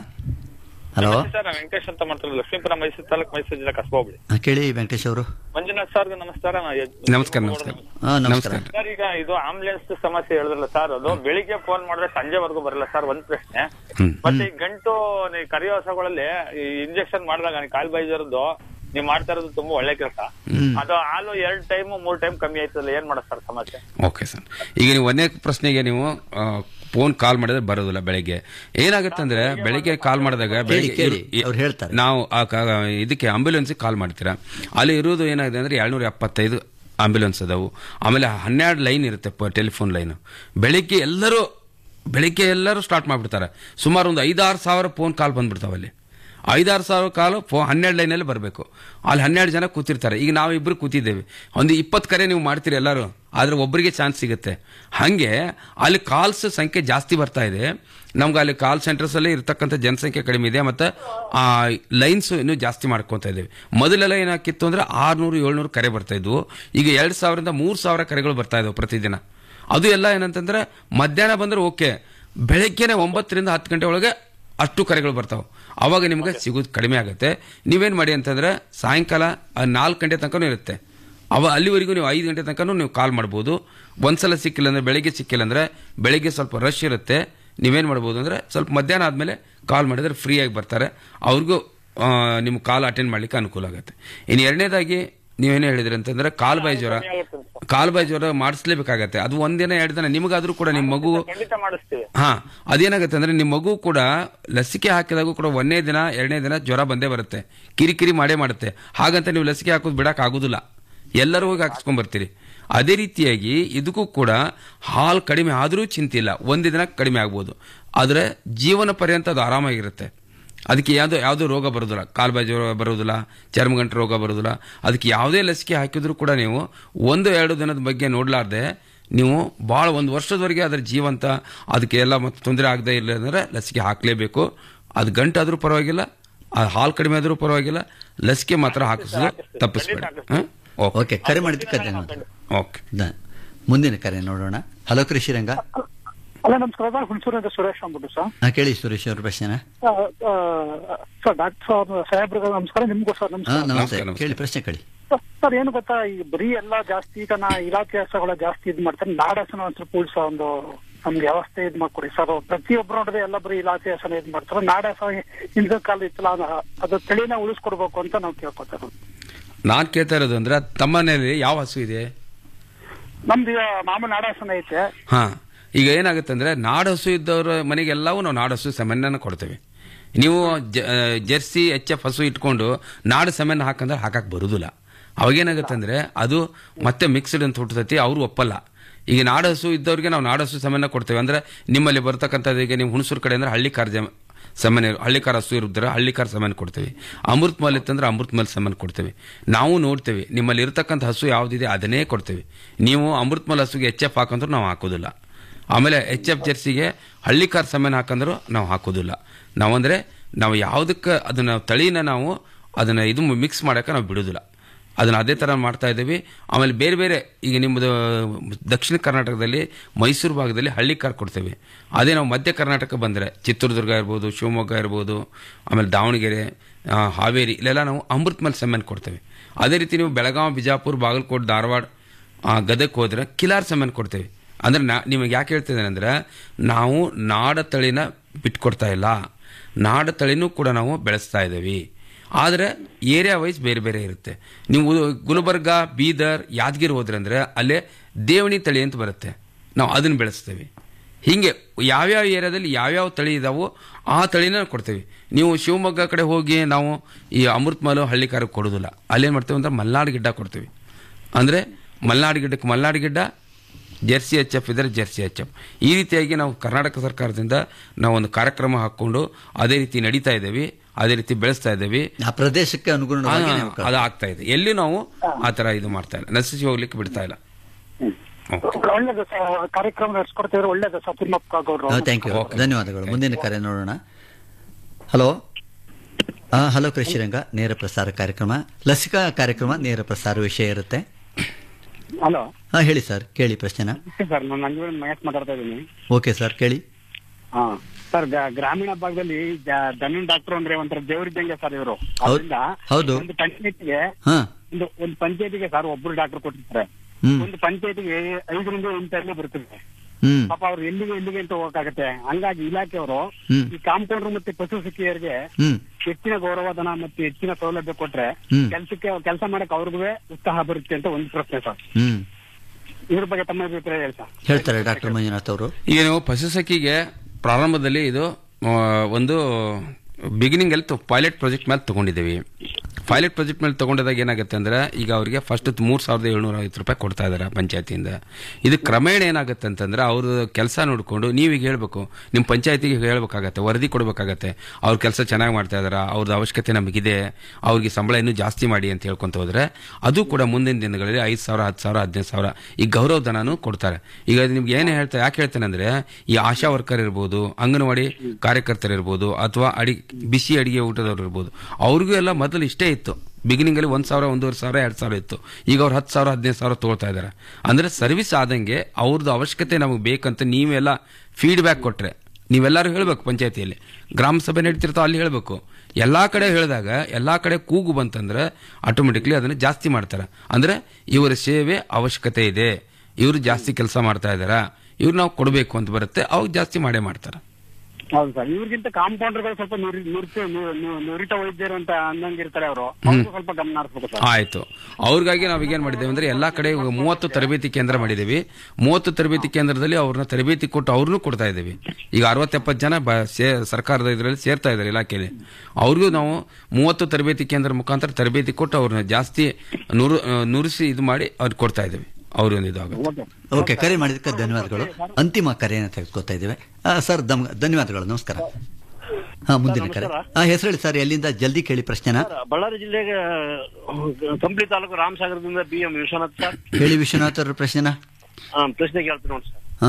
ಹಲೋ ಸರ್ ನಾನು ವೆಂಕಟೇಶ್ ಅಂತ ಮಾತಾಡೋದು ಲಕ್ಷ್ಮೀಪುರ ಮೈಸೂರು ತಾಲೂಕು ಮೈಸೂರು ಜಿಲ್ಲಾ ಕಸಬಾ ಹೋಬಳಿ ಹಾ, ಕೇಳಿ ವೆಂಕಟೇಶ್ ಅವರು ಮಂಜುನಾಥ್ ಸರ್ ನಮಸ್ಕಾರ ನಾ ಎ- ನಮಸ್ಕಾರ ನಮಸ್ಕಾರ ಹಾ, ನಮಸ್ಕಾರ ಸರ್ ಈಗ ಇದು ಆಂಬುಲೆನ್ಸ್ ಸಮಸ್ಯೆ ಹೇಳಿದ್ರಲ್ಲ ಸರ್ ಅದು ಬೆಳಿಗ್ಗೆ ಫೋನ್ ಮಾಡಿದ್ರೆ ಸಂಜೆವರೆಗೂ ಬರಲ್ಲ ಸರ್ ಒಂದ್ ಪ್ರಶ್ನೆ ಮತ್ತೆ ಈ ಗಂಟು ನೀವು ಕರಿಯೋ ಹಸಗಳಲ್ಲಿ ಈ ಇಂಜೆಕ್ಷನ್ ಮಾಡಿದಾಗ ಕಾಲ್ ಬೈಜರ್ದು ನೀವು ಮಾಡ್ತಾ ಇರೋದು ತುಂಬಾ ಒಳ್ಳೆ ಕೆಲಸ ಅದು ಹಾಲು ಎರಡ್ ಟೈಮ್ ಮೂರ್ ಟೈಮ್ ಕಮ್ಮಿ ಆಯ್ತಲ್ಲ ಏನ್ ಮಾಡೋದು ಸರ್ ಸಮಸ್ಯೆ ಓಕೆ ಸರ್ ಈಗ ನೀವು ಒಂದೇ ಪ್ರಶ್ನೆಗೆ ನೀವು ಫೋನ್ ಕಾಲ್ ಮಾಡಿದ್ರೆ ಬರೋದಿಲ್ಲ ಬೆಳಿಗ್ಗೆ ಏನಾಗುತ್ತೆ ಅಂದ್ರೆ ಬೆಳಿಗ್ಗೆ ಕಾಲ್ ಮಾಡಿದಾಗ ಬೆಳಿಗ್ಗೆ ಕೇಳಿ, ಇರು- ಅವ್ರು ಹೇಳ್ತಾರೆ. ನಾವು ಆ ಕ- ಇದಕ್ಕೆ ಆಂಬ್ಯುಲೆನ್ಸ್ಗೆ ಕಾಲ್ ಮಾಡ್ತೀರಾ ಅಲ್ಲಿ ಇರೋದು ಏನಾಗಿದೆ ಅಂದ್ರೆ ಏಳ್ನೂರ ಎಪ್ಪತ್ತೈದು ಆಂಬ್ಯುಲೆನ್ಸ್ ಅದಾವು ಆಮೇಲೆ ಹನ್ನೆರಡು ಲೈನ್ ಇರುತ್ತೆ ಟೆಲಿಫೋನ್ ಲೈನ್ ಬೆಳಿಗ್ಗೆ ಎಲ್ಲರೂ ಬೆಳಿಗ್ಗೆ ಎಲ್ಲರೂ ಸ್ಟಾರ್ಟ್ ಮಾಡ್ಬಿಡ್ತಾರೆ ಸುಮಾರು ಒಂದು ಐದಾರು ಸಾವಿರ ಫೋನ್ ಕಾಲ್ ಬಂದ್ಬಿಡ್ತಾವೆ ಅಲ್ಲಿ ಐದಾರು ಸಾವಿರ ಕಾಲು ಫೋ ಹನ್ನೆರಡು ಲೈನಲ್ಲಿ ಬರಬೇಕು ಅಲ್ಲಿ ಹನ್ನೆರಡು ಜನ ಕೂತಿರ್ತಾರೆ ಈಗ ನಾವು ಇಬ್ಬರು ಕೂತಿದ್ದೇವೆ ಒಂದು ಇಪ್ಪತ್ತು ಕರೆ ನೀವು ಮಾಡ್ತೀರಿ ಎಲ್ಲರೂ ಆದ್ರೆ ಒಬ್ಬರಿಗೆ ಚಾನ್ಸ್ ಸಿಗುತ್ತೆ ಹಾಗೆ ಅಲ್ಲಿ ಕಾಲ್ಸ್ ಸಂಖ್ಯೆ ಜಾಸ್ತಿ ಬರ್ತಾ ಇದೆ ನಮ್ಗೆ ಅಲ್ಲಿ ಕಾಲ್ ಸೆಂಟರ್ಸ್ ಅಲ್ಲಿ ಇರ್ತಕ್ಕಂಥ ಜನಸಂಖ್ಯೆ ಕಡಿಮೆ ಇದೆ ಮತ್ತೆ ಆ ಲೈನ್ಸ್ ಇನ್ನೂ ಜಾಸ್ತಿ ಮಾಡ್ಕೊತಾ ಇದ್ದೇವೆ ಮೊದಲೆಲ್ಲ ಏನಾಕಿತ್ತು ಅಂದ್ರೆ ಆರ್ನೂರು ಏಳ್ನೂರು ಕರೆ ಬರ್ತಾ ಇದ್ವು ಈಗ ಎರಡು ಸಾವಿರದಿಂದ ಮೂರು ಸಾವಿರ ಕರೆಗಳು ಬರ್ತಾ ಇದಾವೆ ಪ್ರತಿದಿನ ಅದು ಎಲ್ಲ ಏನಂತಂದ್ರೆ ಮಧ್ಯಾಹ್ನ ಬಂದ್ರೆ ಓಕೆ ಬೆಳಗ್ಗೆನೆ ಒಂಬತ್ತರಿಂದ ಹತ್ತು ಗಂಟೆ ಒಳಗೆ ಅಷ್ಟು ಕರೆಗಳು ಬರ್ತಾವೆ ಅವಾಗ ನಿಮ್ಗೆ ಸಿಗೋದು ಕಡಿಮೆ ಆಗುತ್ತೆ ನೀವೇನ್ ಮಾಡಿ ಅಂತಂದ್ರೆ ಸಾಯಂಕಾಲ ನಾಲ್ಕು ಗಂಟೆ ತನಕನೂ ಇರುತ್ತೆ ಅವ ಅಲ್ಲಿವರೆಗೂ ನೀವು ಐದು ಗಂಟೆ ತನಕನೂ ನೀವು ಕಾಲ್ ಮಾಡ್ಬೋದು ಒಂದ್ಸಲ ಸಿಕ್ಕಿಲ್ಲ ಅಂದ್ರೆ ಬೆಳಿಗ್ಗೆ ಸಿಕ್ಕಿಲ್ಲ ಅಂದ್ರೆ ಬೆಳಿಗ್ಗೆ ಸ್ವಲ್ಪ ರಶ್ ಇರುತ್ತೆ ನೀವೇನ್ ಮಾಡ್ಬೋದು ಅಂದ್ರೆ ಸ್ವಲ್ಪ ಮಧ್ಯಾಹ್ನ ಆದ್ಮೇಲೆ ಕಾಲ್ ಮಾಡಿದ್ರೆ ಫ್ರೀ ಆಗಿ ಬರ್ತಾರೆ ಅವ್ರಿಗೂ ಆ, ನಿಮ್ಮ ಕಾಲ್ ಅಟೆಂಡ್ ಮಾಡ್ಲಿಕ್ಕೆ ಅನುಕೂಲ ಆಗುತ್ತೆ ಇನ್ನು ಎರಡನೇದಾಗಿ ನೀವೇನೇ ಹೇಳಿದ್ರಿ ಅಂತಂದ್ರೆ ಕಾಲ್ ಬಾಯಿ ಜ್ವರ ಕಾಲ್ ಬಾಯಿ ಜ್ವರ ಮಾಡಿಸ್ಲೇಬೇಕಾಗತ್ತೆ ಅದು ಒಂದಿನ ಎರಡು ದಿನ ನಿಮಗಾದ್ರೂ ಕೂಡ ನಿಮ್ಮ ಮಗು ಖಂಡಿತ ಮಾಡಿಸ್ತೀವಿ ಹಾ ಅದೇನಾಗುತ್ತೆ ಅಂದ್ರೆ ನಿಮ್ಮ ಮಗು ಕೂಡ ಲಸಿಕೆ ಹಾಕಿದಾಗೂ ಕೂಡ ಒಂದೇ ದಿನ ಎರಡನೇ ದಿನ ಜ್ವರ ಬಂದೇ ಬರುತ್ತೆ ಕಿರಿಕಿರಿ ಮಾಡೇ ಮಾಡುತ್ತೆ ಹಾಗಂತ ನೀವು ಲಸಿಕೆ ಹಾಕೋದು ಬಿಡಕ್ ಆಗುದಿಲ್ಲ ಎಲ್ಲರೂ ಹೋಗಿ ಹಾಕಿಸ್ಕೊಂಡ್ ಬರ್ತೀರಿ ಅದೇ ರೀತಿಯಾಗಿ ಇದಕ್ಕೂ ಕೂಡ ಹಾಲು ಕಡಿಮೆ ಆದರೂ ಚಿಂತಿಲ್ಲ ಒಂದು ದಿನ ಕಡಿಮೆ ಆಗ್ಬೋದು ಆದ್ರೆ ಜೀವನ ಪರ್ಯಂತ ಅದು ಆರಾಮಾಗಿರುತ್ತೆ ಅದಕ್ಕೆ ಯಾವುದೋ ಯಾವುದೋ ರೋಗ ಬರೋದಿಲ್ಲ ಕಾಲ್ಬಾಯಿ ಜ್ವರ ಬರೋದಿಲ್ಲ ಚರ್ಮಗಂಟು ರೋಗ ಬರೋದಿಲ್ಲ ಅದಕ್ಕೆ ಯಾವುದೇ ಲಸಿಕೆ ಹಾಕಿದ್ರು ಕೂಡ ನೀವು ಒಂದು ಎರಡು ದಿನದ ಬಗ್ಗೆ ನೋಡ್ಲಾರ್ದೆ ನೀವು ಭಾಳ ಒಂದು ವರ್ಷದವರೆಗೆ ಅದರ ಜೀವಂತ ಅದಕ್ಕೆ ಎಲ್ಲ ಮತ್ತೆ ತೊಂದರೆ ಆಗದೆ ಇಲ್ಲ ಅಂದ್ರೆ ಲಸಿಕೆ ಹಾಕಲೇಬೇಕು ಅದು ಗಂಟಾದ್ರೂ ಪರವಾಗಿಲ್ಲ ಅದು ಹಾಲು ಕಡಿಮೆ ಆದ್ರೂ ಪರವಾಗಿಲ್ಲ ಲಸಿಕೆ ಮಾತ್ರ ಹಾಕಿಸೋದು ತಪ್ಪಿಸ್ಬೇಡಿ ಹಾಂ? ಓಕೆ ಓಕೆ ಕರೆ ಮಾಡಿದ್ದಕ್ಕೆ ಧನ್ಯವಾದಗಳು ಓಕೆ ದ- ಮುಂದಿನ ಕರೆ ನೋಡೋಣ ಹಲೋ ಕೃಷಿರಂಗ ಅಲ್ಲ ನಮಸ್ಕಾರ ಹುಣಸೂರಿಂದ ಸುರೇಶ್ ಅಂದ್ಬಿಟ್ಟು ಸರ್ ಹಾ, ಕೇಳಿ ಸುರೇಶ್ ಅವ್ರ ಪ್ರಶ್ನೆನ ಆ, ಆ, ಸರ್ ಡಾಕ್ಟರ್ ಸಾಹೇಬ್ ಸಾಹೇಬ್ರಿಗೆ ನಮಸ್ಕಾರ ನಿಮ್ಗೂ ಸರ್ ಹಾ ನಮಸ್ಕಾರ ನಮಸ್ತೆ ನಮಸ್ತೆ. ಕೇಳಿ ಪ್ರಶ್ನೆ ಕೇಳಿ ಸರ್ ಏನು ಗೊತ್ತಾ ಈ ಬರೀ ಎಲ್ಲಾ ಜಾಸ್ತಿ ಈಗ ನಾ ಇಲಾಖೆ ಹಸಗಳ ಜಾಸ್ತಿ ಇದ್ ಮಾಡ್ತಾರೆ ನಾಡಸನ ಒಂದ್ ಸ್ವಲ್ಪ ಉಳ್ಸೋ ಒಂದು ನಮ್ಗೆ ವ್ಯವಸ್ಥೆ ಇದ್ ಮಾಡ್ಕೊಡಿ ಸರ್ ಪ್ರತಿಯೊಬ್ರು ನೋಡಿದ್ರೆ ಎಲ್ಲ ಬರೀ ಇಲಾಖೆ ಹಸನ ಇದ್ ಮಾಡ್ತಾರೆ ನಾಡಸ ಹಿಂದಿನ ಕಾಲ ಇತ್ತಲ್ಲ ಅದು- ಅದು ತಳಿನ ಉಳಿಸ್ಕೊಡ್ಬೇಕು ಅಂತ ನಾವು ಕೇಳ್ಕೊತಾರೆ ನಾನು ಕೇಳ್ತಾ ಇರೋದು ಅಂದ್ರೆ ತಮ್ಮ ಮನೆಯಲ್ಲಿ ಯಾವ ಹಸು ಇದೆ ನಮ್ದು ಈಗ ಮಾಮೂಲಿ ನಾಡಾಸನ ಐತೆ ಹಾ ಈಗ ಏನಾಗುತ್ತೆ ಅಂದ್ರೆ ನಾಡು ಹಸು ಇದ್ದವ್ರ ಮನೆಗೆಲ್ಲವೂ ನಾವು ನಾಡು ಹಸು ಸೆಮೆನ್ನ ಕೊಡ್ತೇವೆ ನೀವು ಜ- ಆ, ಜೆರ್ಸಿ ಎಚ್ ಎಫ್ ಹಸು ಇಟ್ಕೊಂಡು ನಾಡು ಸೆಮೆನ್ ಹಾಕಂದ್ರೆ ಹಾಕಕ್ ಬರುದಿಲ್ಲ ಅವಾಗೇನಾಗುತ್ತೆ ಅಂದ್ರೆ ಅದು ಮತ್ತೆ ಮಿಕ್ಸ್ಡ್ ಅಂತ ಹುಟ್ಟತೈತಿ ಅವ್ರು ಒಪ್ಪಲ್ಲ ಈಗ ನಾಡು ಹಸು ಇದ್ದವ್ರಿಗೆ ನಾವು ನಾಡು ಹಸು ಸೆಮೆನ್ನ ಕೊಡ್ತೇವೆ ಅಂದ್ರೆ ನಿಮ್ಮಲ್ಲಿ ಬರ್ತಕ್ಕಂಥದ್ದು ಈಗ ನೀವು ಹುಣಸೂರು ಕಡೆ ಅಂದ್ರೆ ಹಳ್ಳಿ ಕಾರ್ಜ ಸೆಮನ್ ಹಳ್ಳಿಕಾರ ಹಸು ಇರಿದ್ರೆ ಹಳ್ಳಿಕಾರ ಸೆಮನ್ ಕೊಡ್ತೇವೆ ಅಮೃತ್ ಮಲ್ ಇತ್ತಂದ್ರೆ ಅಮೃತ್ ಮಲ್ ಸೆಮನ್ ಕೊಡ್ತೇವೆ ನಾವು ನೋಡ್ತೇವೆ ನಿಮ್ಮಲ್ಲಿ ಇರತಕ್ಕಂಥ ಹಸು ಯಾವುದಿದೆ ಅದನ್ನೇ ಕೊಡ್ತೇವೆ ನೀವು ಅಮೃತ್ ಮಲ್ ಹಸುಗೆ ಎಚ್ ಎಫ್ ಹಾಕಂದ್ರೂ ನಾವು ಹಾಕೋದಿಲ್ಲ ಆಮೇಲೆ ಎಚ್ ಎಫ್ ಜರ್ಸಿಗೆ ಹಳ್ಳಿಕಾರ್ ಸೆಮನ್ ಹಾಕಂದ್ರೂ ನಾವು ಹಾಕೋದಿಲ್ಲ ನಾವಂದ್ರೆ ನಾವು ಯಾವುದಕ್ಕೆ ಅದನ್ನ ತಳಿನ ನಾವು ಅದನ್ನ ಇದು ಮಿಕ್ಸ್ ಮಾಡಕ್ಕೆ ನಾವು ಬಿಡೋದಿಲ್ಲ ಅದನ್ನ ಅದೇ ಥರ ಮಾಡ್ತಾ ಇದ್ದೀವಿ ಆಮೇಲೆ ಬೇರೆ ಬೇರೆ ಈಗ ನಿಮ್ಮದು ದಕ್ಷಿಣ ಕರ್ನಾಟಕದಲ್ಲಿ ಮೈಸೂರು ಭಾಗದಲ್ಲಿ ಹಳ್ಳಿ ಕಾರ್ ಕೊಡ್ತೇವೆ ಅದೇ ನಾವು ಮಧ್ಯ ಕರ್ನಾಟಕ ಬಂದರೆ ಚಿತ್ರದುರ್ಗ ಇರ್ಬೋದು ಶಿವಮೊಗ್ಗ ಇರ್ಬೋದು ಆಮೇಲೆ ದಾವಣಗೆರೆ ಆ, ಹಾವೇರಿ ಇಲ್ಲೆಲ್ಲ ನಾವು ಅಮೃತ್ ಮಲ್ ಸೆಮೆನ್ ಕೊಡ್ತೇವೆ ಅದೇ ರೀತಿ ನೀವು ಬೆಳಗಾವಿ ಬಿಜಾಪುರ ಬಾಗಲಕೋಟೆ ಧಾರವಾಡ ಆ, ಗದಗ್ ಹೋದ್ರೆ ಕಿಲಾರ್ ಸೆಮೆನ್ ಕೊಡ್ತೇವೆ ಅಂದ್ರೆ ನಾ ನಿಮಗೆ ಯಾಕೆ ಹೇಳ್ತಿದ್ದೇನೆ ಅಂದ್ರೆ ನಾವು ನಾಡ ತಳಿನ ಬಿಟ್ಕೊಡ್ತಾ ಇಲ್ಲ ನಾಡ ತಳಿನೂ ಕೂಡ ನಾವು ಬೆಳೆಸ್ತಾ ಇದ್ದೀವಿ ಆದರೆ ಏರಿಯಾ ವೈಸ್ ಬೇರೆ ಬೇರೆ ಇರುತ್ತೆ ನೀವು ಗುಲ್ಬರ್ಗ ಬೀದರ್ ಯಾದಗಿರಿ ಹೋದ್ರೆ ಅಂದ್ರೆ ಅಲ್ಲೇ ದೇವಣಿ ತಳಿ ಅಂತ ಬರುತ್ತೆ ನಾವು ಅದನ್ನು ಬೆಳೆಸ್ತೇವೆ ಹೀಗೆ ಯಾವ್ಯಾವ ಏರಿಯಾದಲ್ಲಿ ಯಾವ್ಯಾವ ತಳಿ ಇದಾವೋ ಆ ತಳಿನ ಕೊಡ್ತೇವೆ ನೀವು ಶಿವಮೊಗ್ಗ ಕಡೆ ಹೋಗಿ ನಾವು ಈ ಅಮೃತ್ ಮಲು ಹಳ್ಳಿಕಾರಕ್ಕೆ ಕೊಡೋದಿಲ್ಲ ಅಲ್ಲೇನು ಮಾಡ್ತೇವೆ ಅಂದ್ರೆ ಮಲ್ನಾಡು ಗಿಡ್ಡ ಕೊಡ್ತೇವೆ ಅಂದರೆ ಮಲ್ನಾಡು ಗಿಡ್ಡಕ್ಕೆ Malnad Gidda Jersey H F ಇದ್ದರೆ ಜೆರ್ಸಿ ಎಚ್ ಎಫ್ ಈ ರೀತಿಯಾಗಿ ನಾವು ಕರ್ನಾಟಕ ಸರ್ಕಾರದಿಂದ ನಾವು ಒಂದು ಕಾರ್ಯಕ್ರಮ ಹಾಕ್ಕೊಂಡು ಅದೇ ರೀತಿ ನಡೀತಾ ಇದ್ದೇವೆ ಅದೇ ರೀತಿ ಬೆಳೆಸ್ತಾ ಇದ್ದೇವೆ ಆ ಪ್ರದೇಶಕ್ಕೆ ಅನುಗುಣವಾಗಿ ಆ, ನೀವು ಕ- ಅದು ಆಗ್ತಾ ಇದೆ ಎಲ್ಲಿ ನಾವು ಆ ತರ ಇದು ಮಾಡ್ತಾ ಇಲ್ಲ ನಶಿಸಿ ಹೋಗ್ಲಿಕ್ಕೆ ಬಿಡ್ತಾ ಇಲ್ಲ ಒಳ್ಳೇದು ಸರ್ ಕಾರ್ಯಕ್ರಮ ನಡೆಸ್ಕೊಡ್ತಿದ್ರೆ ಒಳ್ಳೇದು ಸರ್ ತಿಮ್ಮಪ್ಪ ಗೌಡ್ರು ಥ್ಯಾಂಕ್ ಯು ಧನ್ಯವಾದಗಳು ಮುಂದಿನ ಕರೆ ನೋಡೋಣ ಹಲೋ ಆ, ಹಲೋ ಕೃಷಿರಂಗ ನೇರ ಪ್ರಸಾರ ಕಾರ್ಯಕ್ರಮ ಲಸಿಕಾ ಕಾರ್ಯಕ್ರಮ ನೇರ ಪ್ರಸಾರ ವಿಷಯ ಇರುತ್ತೆ ಹಲೋ ಹಾ ಹೇಳಿ ಸರ್ ಕೇಳಿ ಪ್ರಶ್ನೆನ ಸರ್ ನಾನು ನಂಜುವನ್ ಮಹೇಶ್ ಮಾತಾಡ್ತಾ ಇದ್ದೀನಿ ಓಕೆ ಸರ್ ಕೇಳಿ ಹಾ ಸರ್ ಗ- ಗ್ರಾಮೀಣ ಭಾಗದಲ್ಲಿ ದನನ್ ಡಾಕ್ಟರ್ ಅಂದ್ರೆ ಒಂಥರ ದೇವರಿದ್ದಂಗೆ ಸರ್ ಇವರು ಹೌದ್- ಅದರಿಂದ ಹೌದು. ಒಂದು ಪಂಚಾಯತಿಗೆ ಹಾ ಒಂದು ಒಂದು ಪಂಚಾಯತಿಗೆ ಸರ್ ಒಬ್ರು ಡಾಕ್ಟರ್ ಕೊಟ್ಟಿರ್ತಾರೆ ಹ್ಮ್. ಒಂದು ಪಂಚಾಯತಿಗೆ ಐದರಿಂದ ಎಂಟಲ್ಲಿ ಬರ್ತದೆ ಹ್ಮ್ ಪಾಪ ಅವ್ರು ಎಲ್ಲಿಗೆ ಎಲ್ಲಿಗೆ ಅಂತ ಹೋಗಕ್ಕಾಗತ್ತೆ ಹಂಗಾಗಿ ಇಲಾಖೆಯವರು ಹ್ಮ್. ಈ ಕಾಂಪೌಂಡರ್ ಮತ್ತೆ ಪಶು ಸಖಿಯರಿಗೆ ಹ್ಮ್ ಹೆಚ್ಚಿನ ಗೌರವಧನ ಮತ್ತೆ ಹೆಚ್ಚಿನ ಸೌಲಭ್ಯ ಕೊಟ್ರೆ ಹ್ಮ್. ಕೆಲಸಕ್ಕೆ ಕೆಲಸ ಮಾಡಕ್ ಅವ್ರಿಗೂ ಉತ್ಸಾಹ ಬರುತ್ತೆ ಅಂತ ಒಂದು ಪ್ರಶ್ನೆ ಸರ್ ಹ್ಮ್ ಇದ್ರ ಬಗ್ಗೆ ತಮ್ಮ ಅಭಿಪ್ರಾಯ ಹೇಳಿ ಸರ್ ಹೇಳ್ತಾರೆ ಡಾಕ್ಟರ್ ಮಂಜುನಾಥ್ ಅವರು ಈಗ ನೀವು ಪಶುಸಖಿಗೆ ಪ್ರಾರಂಭದಲ್ಲಿ ಇದು ಆ, ಒಂದು ಬಿಗಿನಿಂಗ್ ಅಲ್ಲಿ ಪೈಲಟ್ ಪ್ರಾಜೆಕ್ಟ್ ಮೇಲೆ ತಗೊಂಡಿದ್ದೀವಿ ಪೈಲಟ್ ಪ್ರಾಜೆಕ್ಟ್ ಮೇಲೆ ತಗೊಂಡಾಗ ಏನಾಗುತ್ತೆ ಅಂದ್ರೆ ಈಗ ಅವರಿಗೆ ಫಸ್ಟ್ ಮೂರ್ ಸಾವಿರದ ಏಳ್ನೂರ ಐವತ್ತು ರೂಪಾಯಿ ಕೊಡ್ತಾ ಇದ್ದಾರೆ ಪಂಚಾಯತಿಯಿಂದ ಇದು ಕ್ರಮೇಣ ಏನಾಗುತ್ತೆ ಅಂತಂದ್ರೆ ಅವ್ರ ಕೆಲಸ ನೋಡಿಕೊಂಡು ನೀವೀಗ ಹೇಳ್ಬೇಕು ನಿಮ್ಮ ಪಂಚಾಯತಿಗೆ ಹೇಳ್ಬೇಕಾಗತ್ತೆ ವರದಿ ಕೊಡಬೇಕಾಗತ್ತೆ ಅವ್ರ ಕೆಲಸ ಚೆನ್ನಾಗಿ ಮಾಡ್ತಾ ಇದಾರ ಅವ್ರದ್ದು ಅವಶ್ಯಕತೆ ನಮಗಿದೆ ಅವ್ರಿಗೆ ಸಂಬಳ ಇನ್ನೂ ಜಾಸ್ತಿ ಮಾಡಿ ಅಂತ ಹೇಳ್ಕೊಂತ ಹೋದ್ರೆ ಅದು ಕೂಡ ಮುಂದಿನ ದಿನಗಳಲ್ಲಿ ಐದು ಸಾವಿರ ಹತ್ತು ಸಾವಿರ ಹದಿನೈದು ಸಾವಿರ ಈ ಗೌರವ ಧನನೂ ಕೊಡ್ತಾರೆ ಈಗ ಅದು ನಿಮ್ಗೆ ಏನು ಹೇಳ್ತಾ ಯಾಕೆ ಹೇಳ್ತೇನೆ ಅಂದ್ರೆ ಈ ಆಶಾ ವರ್ಕರ್ ಇರ್ಬೋದು ಅಂಗನವಾಡಿ ಕಾರ್ಯಕರ್ತರು ಇರ್ಬೋದು ಅಥವಾ ಅಡಿ ಬಿಸಿ ಅಡಿಗೆ ಊಟದವ್ರು ಇರ್ಬೋದು ಅವ್ರಿಗೂ ಎಲ್ಲ ಮೊದಲು ಇಷ್ಟೇ ಇತ್ತು ಬಿಗಿನಿಂಗ್ ಅಲ್ಲಿ ಒಂದ್ ಸಾವಿರ ಒಂದೂವರೆ ಸಾವಿರ ಎರಡ್ ಸಾವಿರ ಇತ್ತು ಈಗ ಅವ್ರು ಹತ್ತು ಸಾವಿರ ಹದಿನೈದು ಸಾವಿರ ತಗೊಳ್ತಾ ಇದ್ದಾರೆ ಅಂದ್ರೆ ಸರ್ವಿಸ್ ಆದಂಗೆ ಅವ್ರದ್ದು ಅವಶ್ಯಕತೆ ನಮಗೆ ಬೇಕಂತ ನೀವೆಲ್ಲ ಫೀಡ್ಬ್ಯಾಕ್ ಕೊಟ್ರೆ ನೀವೆಲ್ಲರೂ ಹೇಳ್ಬೇಕು ಪಂಚಾಯತಿಯಲ್ಲಿ ಗ್ರಾಮ ಸಭೆ ನಡೀತಿರ್ತಾವ ಅಲ್ಲಿ ಹೇಳ್ಬೇಕು ಎಲ್ಲಾ ಕಡೆ ಹೇಳಿದಾಗ ಎಲ್ಲಾ ಕಡೆ ಕೂಗು ಬಂತಂದ್ರೆ ಆಟೋಮೆಟಿಕ್ಲಿ ಅದನ್ನ ಜಾಸ್ತಿ ಮಾಡ್ತಾರೆ ಅಂದ್ರೆ ಇವರ ಸೇವೆ ಅವಶ್ಯಕತೆ ಇದೆ ಇವರು ಜಾಸ್ತಿ ಕೆಲಸ ಮಾಡ್ತಾ ಇದಾರ ಇವ್ರು ನಾವು ಕೊಡಬೇಕು ಅಂತ ಬರುತ್ತೆ ಅವಾಗ ಜಾಸ್ತಿ ಮಾಡೇ ಮಾಡ್ತಾರೆ ಹೌದು ಸರ್ ಇವ್ರಿಗಿಂತ ಕಾಂಪೌಂಡರ್ಗಳು ಸ್ವಲ್ಪ ನುರಿ ನುರಿತ ನು- ನು- ನುರಿತ ವೈದ್ಯರು ಅಂತ ಅಂದಂಗಿರ್ತಾರೆ ಅವರು ಅವ್ರು ಸ್ವಲ್ಪ ಗಮನ ಹರಿಸ್ಬೇಕು ಸರ್ ಆಯ್ತು ಅವ್ರಿಗಾಗಿ ನಾವು ಈಗೇನ್ ಮಾಡಿದ್ದೇವೆ ಅಂದ್ರೆ ಎಲ್ಲಾ ಕಡೆ ಇವಾಗ ಮೂವತ್ತು ತರಬೇತಿ ಕೇಂದ್ರ ಮಾಡಿದ್ದೀವಿ ಮೂವತ್ತು ತರಬೇತಿ ಕೇಂದ್ರದಲ್ಲಿ ಅವ್ರನ್ನ ತರಬೇತಿ ಕೊಟ್ಟು ಅವ್ರನ್ನೂ ಕೊಡ್ತಾ ಇದ್ದೀವಿ ಈಗ ಅರವತ್ತೆಪ್ಪತ್ತು ಜನ ಬ- ಸೇ- ಸರ್ಕಾರದ ಇದರಲ್ಲಿ ಸೇರ್ತಾ ಇದ್ದಾರೆ ಇಲಾಖೆಯಲ್ಲಿ ಅವ್ರಿಗೂ ನಾವು ಮೂವತ್ತು ತರಬೇತಿ ಕೇಂದ್ರ ಮುಖಾಂತರ ತರಬೇತಿ ಕೊಟ್ಟು ಅವ್ರನ್ನ ಜಾಸ್ತಿ ನುರು ಆ, ನುರಿಸಿ ಇದು ಮಾಡಿ ಅವ್ರಿಗೆ ಕೊಡ್ತಾ ಇದ್ದೀವಿ ಅವ್ರಿಗೆ ಒಂದು ಇದಾಗುತ್ತೆ ಓಕೆ ಕರೆ ಮಾಡಿದ್ದಕ್ಕೆ ಧನ್ಯವಾದಗಳು ಅಂತಿಮ ಕರೆಯನ್ನು ತೆಗೆದುಕೊತಾ ಇದ್ದೇವೆ ಆ, ಸರ್ ದಮ್ ಧನ್ಯವಾದಗಳು ನಮಸ್ಕಾರ ಹಾ ಮುಂದಿನ ಕರೆ ಹಾ ಹೆಸರು ಹೇಳಿ ಸರ್ ಎಲ್ಲಿಂದ ಜಲ್ದಿ ಕೇಳಿ ಪ್ರಶ್ನೆನ ಬಳ್ಳಾರಿ ಜಿಲ್ಲೆಗೆ ಕಂಪ್ಲಿ ತಾಲೂಕು ರಾಮಸಾಗರದಿಂದ ಬಿ ಎಂ ವಿಶ್ವನಾಥ್ ಸರ್ ಹೇಳಿ ವಿಶ್ವನಾಥ್ ಅವ್ರ ಪ್ರಶ್ನೆನ ಆ, ಪ್ರಶ್ನೆ ಕೇಳ್ತೀನಿ ನೋಡಿ ಸರ್ ಹಾ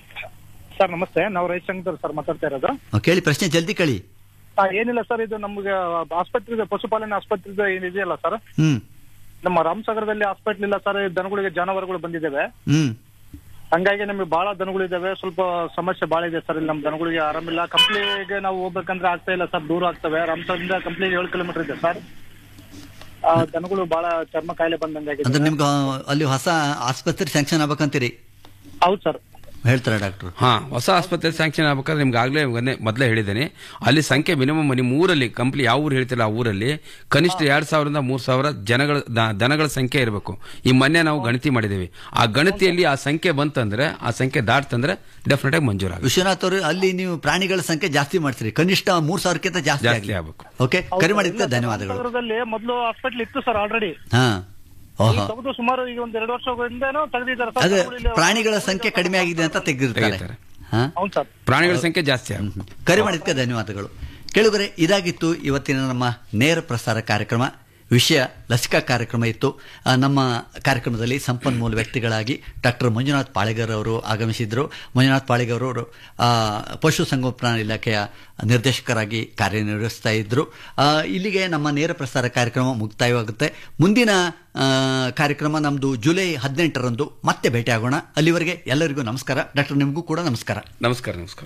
ಸರ್ ನಮಸ್ತೆ ನಾವು ರೈತ ಸಂಘದವ್ರು ಸರ್ ಮಾತಾಡ್ತಾ ಇರೋದು ಆ, ಕೇಳಿ ಪ್ರಶ್ನೆ ಜಲ್ದಿ ಕೇಳಿ ಆ, ಏನಿಲ್ಲ ಸರ್ ಇದು ನಮ್ಗೆ ಆಸ್ಪತ್ರೆ ಪಶುಪಾಲನೆ ಆಸ್ಪತ್ರೆ ಏನಿದೆಯಲ್ಲ ಸರ್ ಹ್ಮ್ ನಮ್ಮ ರಾಮಸಾಗರದಲ್ಲಿ ಹಾಸ್ಪಿಟಲ್ ಇಲ್ಲ ಸರ್ ದನಗಳಿಗೆ ಜಾನುವಾರುಗಳು ಬಂದಿದ್ದಾವೆ ಹ್ಮ್ ಹಂಗಾಗಿ ನಮಗೆ ಬಹಳ ದನಗಳಿದ್ದಾವೆ ಸ್ವಲ್ಪ ಸಮಸ್ಯೆ ಬಹಳ ಇದೆ ಸರ್ ಇಲ್ಲಿ ನಮ್ಮ ದನಗಳಿಗೆ ಆರಾಮಿಲ್ಲ ಕಂಪ್ನಿಗೆ ನಾವು ಹೋಗ್ಬೇಕಂದ್ರೆ ಆಗ್ತಾ ಇಲ್ಲ ಸರ್ ದೂರ ಆಗ್ತವೆ ರಾಮಸಾಗರದಿಂದ ಕಂಪ್ನಿಗೆ ಏಳು ಕಿಲೋಮೀಟರ್ ಇದೆ ಸರ್ ಆ, ದನಗಳು ಬಹಳ ಚರ್ಮ ಕಾಯಿಲೆ ಅಂದ್ರೆ ಬಂದಂಗಾಗಿದೆ ನಿಮ್ಗೆ ಆ, ಅಲ್ಲಿ ಹೊಸ ಆಸ್ಪತ್ರೆ ಸ್ಯಾಂಕ್ಷನ್ ಆಗ್ಬೇಕಂತೀರಿ ಹೌದು ಸರ್ ಹೇಳ್ತಾರೆ ಡಾಕ್ಟರ್ ಹಾ ಹೊಸ ಆಸ್ಪತ್ರೆ ಸ್ಯಾಂಕ್ಷನ್ ಆಗ್ಬೇಕಾದ್ರೆ ನಿಮ್ಗೆ ಆಗ್ಲೇ ಮೊನ್ನೆ- ಮೊದಲೇ ಹೇಳಿದ್ದೇನೆ ಅಲ್ಲಿ ಸಂಖ್ಯೆ ಮಿನಿಮಮ್ ನಿಮ್ಮ ಊರಲ್ಲಿ ಕಂಪ್ಲಿ ಯಾವ ಊರು ಹೇಳ್ತಿಲ್ಲ ಆ ಊರಲ್ಲಿ ಕನಿಷ್ಠ ಎರಡ್ ಸಾವಿರದಿಂದ ಮೂರ್ ಸಾವಿರ ಜನಗಳ ದ- ದನಗಳ ಸಂಖ್ಯೆ ಇರಬೇಕು ಈ ಮೊನ್ನೆ ನಾವು ಗಣತಿ ಮಾಡಿದ್ದೇವೆ ಆ ಗಣತಿಯಲ್ಲಿ ಆ ಸಂಖ್ಯೆ ಬಂತಂದ್ರೆ ಆ ಸಂಖ್ಯೆ ದಾಟ್ತಂದ್ರೆ ಡೆಫಿನೆಟ್ ಆಗಿ ಮಂಜೂರಾಗುತ್ತೆ ವಿಶ್ವನಾಥ್ ಅವರು ಅಲ್ಲಿ ನೀವು ಪ್ರಾಣಿಗಳ ಸಂಖ್ಯೆ ಜಾಸ್ತಿ ಮಾಡ್ತೀರಿ ಕನಿಷ್ಠ ಮೂರ್ ಸಾವಿರಕ್ಕಿಂತ ಜಾಸ್ತಿ ಜಾಸ್ತಿ ಆಗ್ಲಿ. ಆಗ್ಬೇಕು ಓಕೆ ಕರೆ ಮಾಡಿದ್ದಕ್ಕೆ ಧನ್ಯವಾದಗಳು ರಾಮಸಾಗರದಲ್ಲಿ ಮೊದಲು ಹಾಸ್ಪಿಟಲ್ ಇತ್ತು ಸರ್ ಆಲ್ರೆಡಿ ಹಾ ಓಹೋ ತೆಗೆದು ಸುಮಾರು ಈಗ ಒಂದ್ ಎರಡು ವರ್ಷದಿಂದನೂ ತೆಗೆದಿದ್ದಾರೆ ಸರ್ ಅದೇ ದನಗಳು ಇಲ್ಲಿ- ಪ್ರಾಣಿಗಳ ಸಂಖ್ಯೆ ಕಡಿಮೆ ಆಗಿದೆ ಅಂತ ತೆಗೆದಿರ್ತಾರೆ ತೆಗಿತಾರೆ. ಹಾ ಹೌದು ಸರ್ ಪ್ರಾಣಿಗಳ ಸಂಖ್ಯೆ ಜಾಸ್ತಿ ಆಗುತ್ತೆ ಕರೆ ಮಾಡಿದ್ದಕ್ಕೆ ಧನ್ಯವಾದಗಳು ಕೇಳುಗರೆ ಇದಾಗಿತ್ತು ಇವತ್ತಿನ ನಮ್ಮ ನೇರ ಪ್ರಸಾರ ಕಾರ್ಯಕ್ರಮ ವಿಷಯ ಲಸಿಕಾ ಕಾರ್ಯಕ್ರಮ ಇತ್ತು ಆ, ನಮ್ಮ ಕಾರ್ಯಕ್ರಮದಲ್ಲಿ ಸಂಪನ್ಮೂಲ ವ್ಯಕ್ತಿಗಳಾಗಿ ಡಾಕ್ಟರ್ ಮಂಜುನಾಥ್ ಪಾಳೆಗರ್ ಅವರು ಆಗಮಿಸಿದ್ರು ಮಂಜುನಾಥ್ ಪಾಳೆಗರ್ ಅವರು ಆ, ಪಶು ಸಂಗೋಪನಾ ಇಲಾಖೆಯ ನಿರ್ದೇಶಕರಾಗಿ ಕಾರ್ಯನಿರ್ವಹಿಸ್ತಾ ಇದ್ರು ಆ, ಇಲ್ಲಿಗೆ ನಮ್ಮ ನೇರ ಪ್ರಸಾರ ಕಾರ್ಯಕ್ರಮ ಮುಕ್ತಾಯವಾಗುತ್ತೆ ಮುಂದಿನ ಆ, ಕಾರ್ಯಕ್ರಮ ನಮ್ಮದು ಜುಲೈ ಹದಿನೆಂಟರಂದು ಮತ್ತೆ ಭೇಟಿಯಾಗೋಣ ಅಲ್ಲಿವರೆಗೆ ಎಲ್ಲರಿಗೂ ನಮಸ್ಕಾರ ಡಾಕ್ಟರ್ ನಿಮಗೂ ಕೂಡ ನಮಸ್ಕಾರ ನಮಸ್ಕಾರ ನಮಸ್ಕಾರ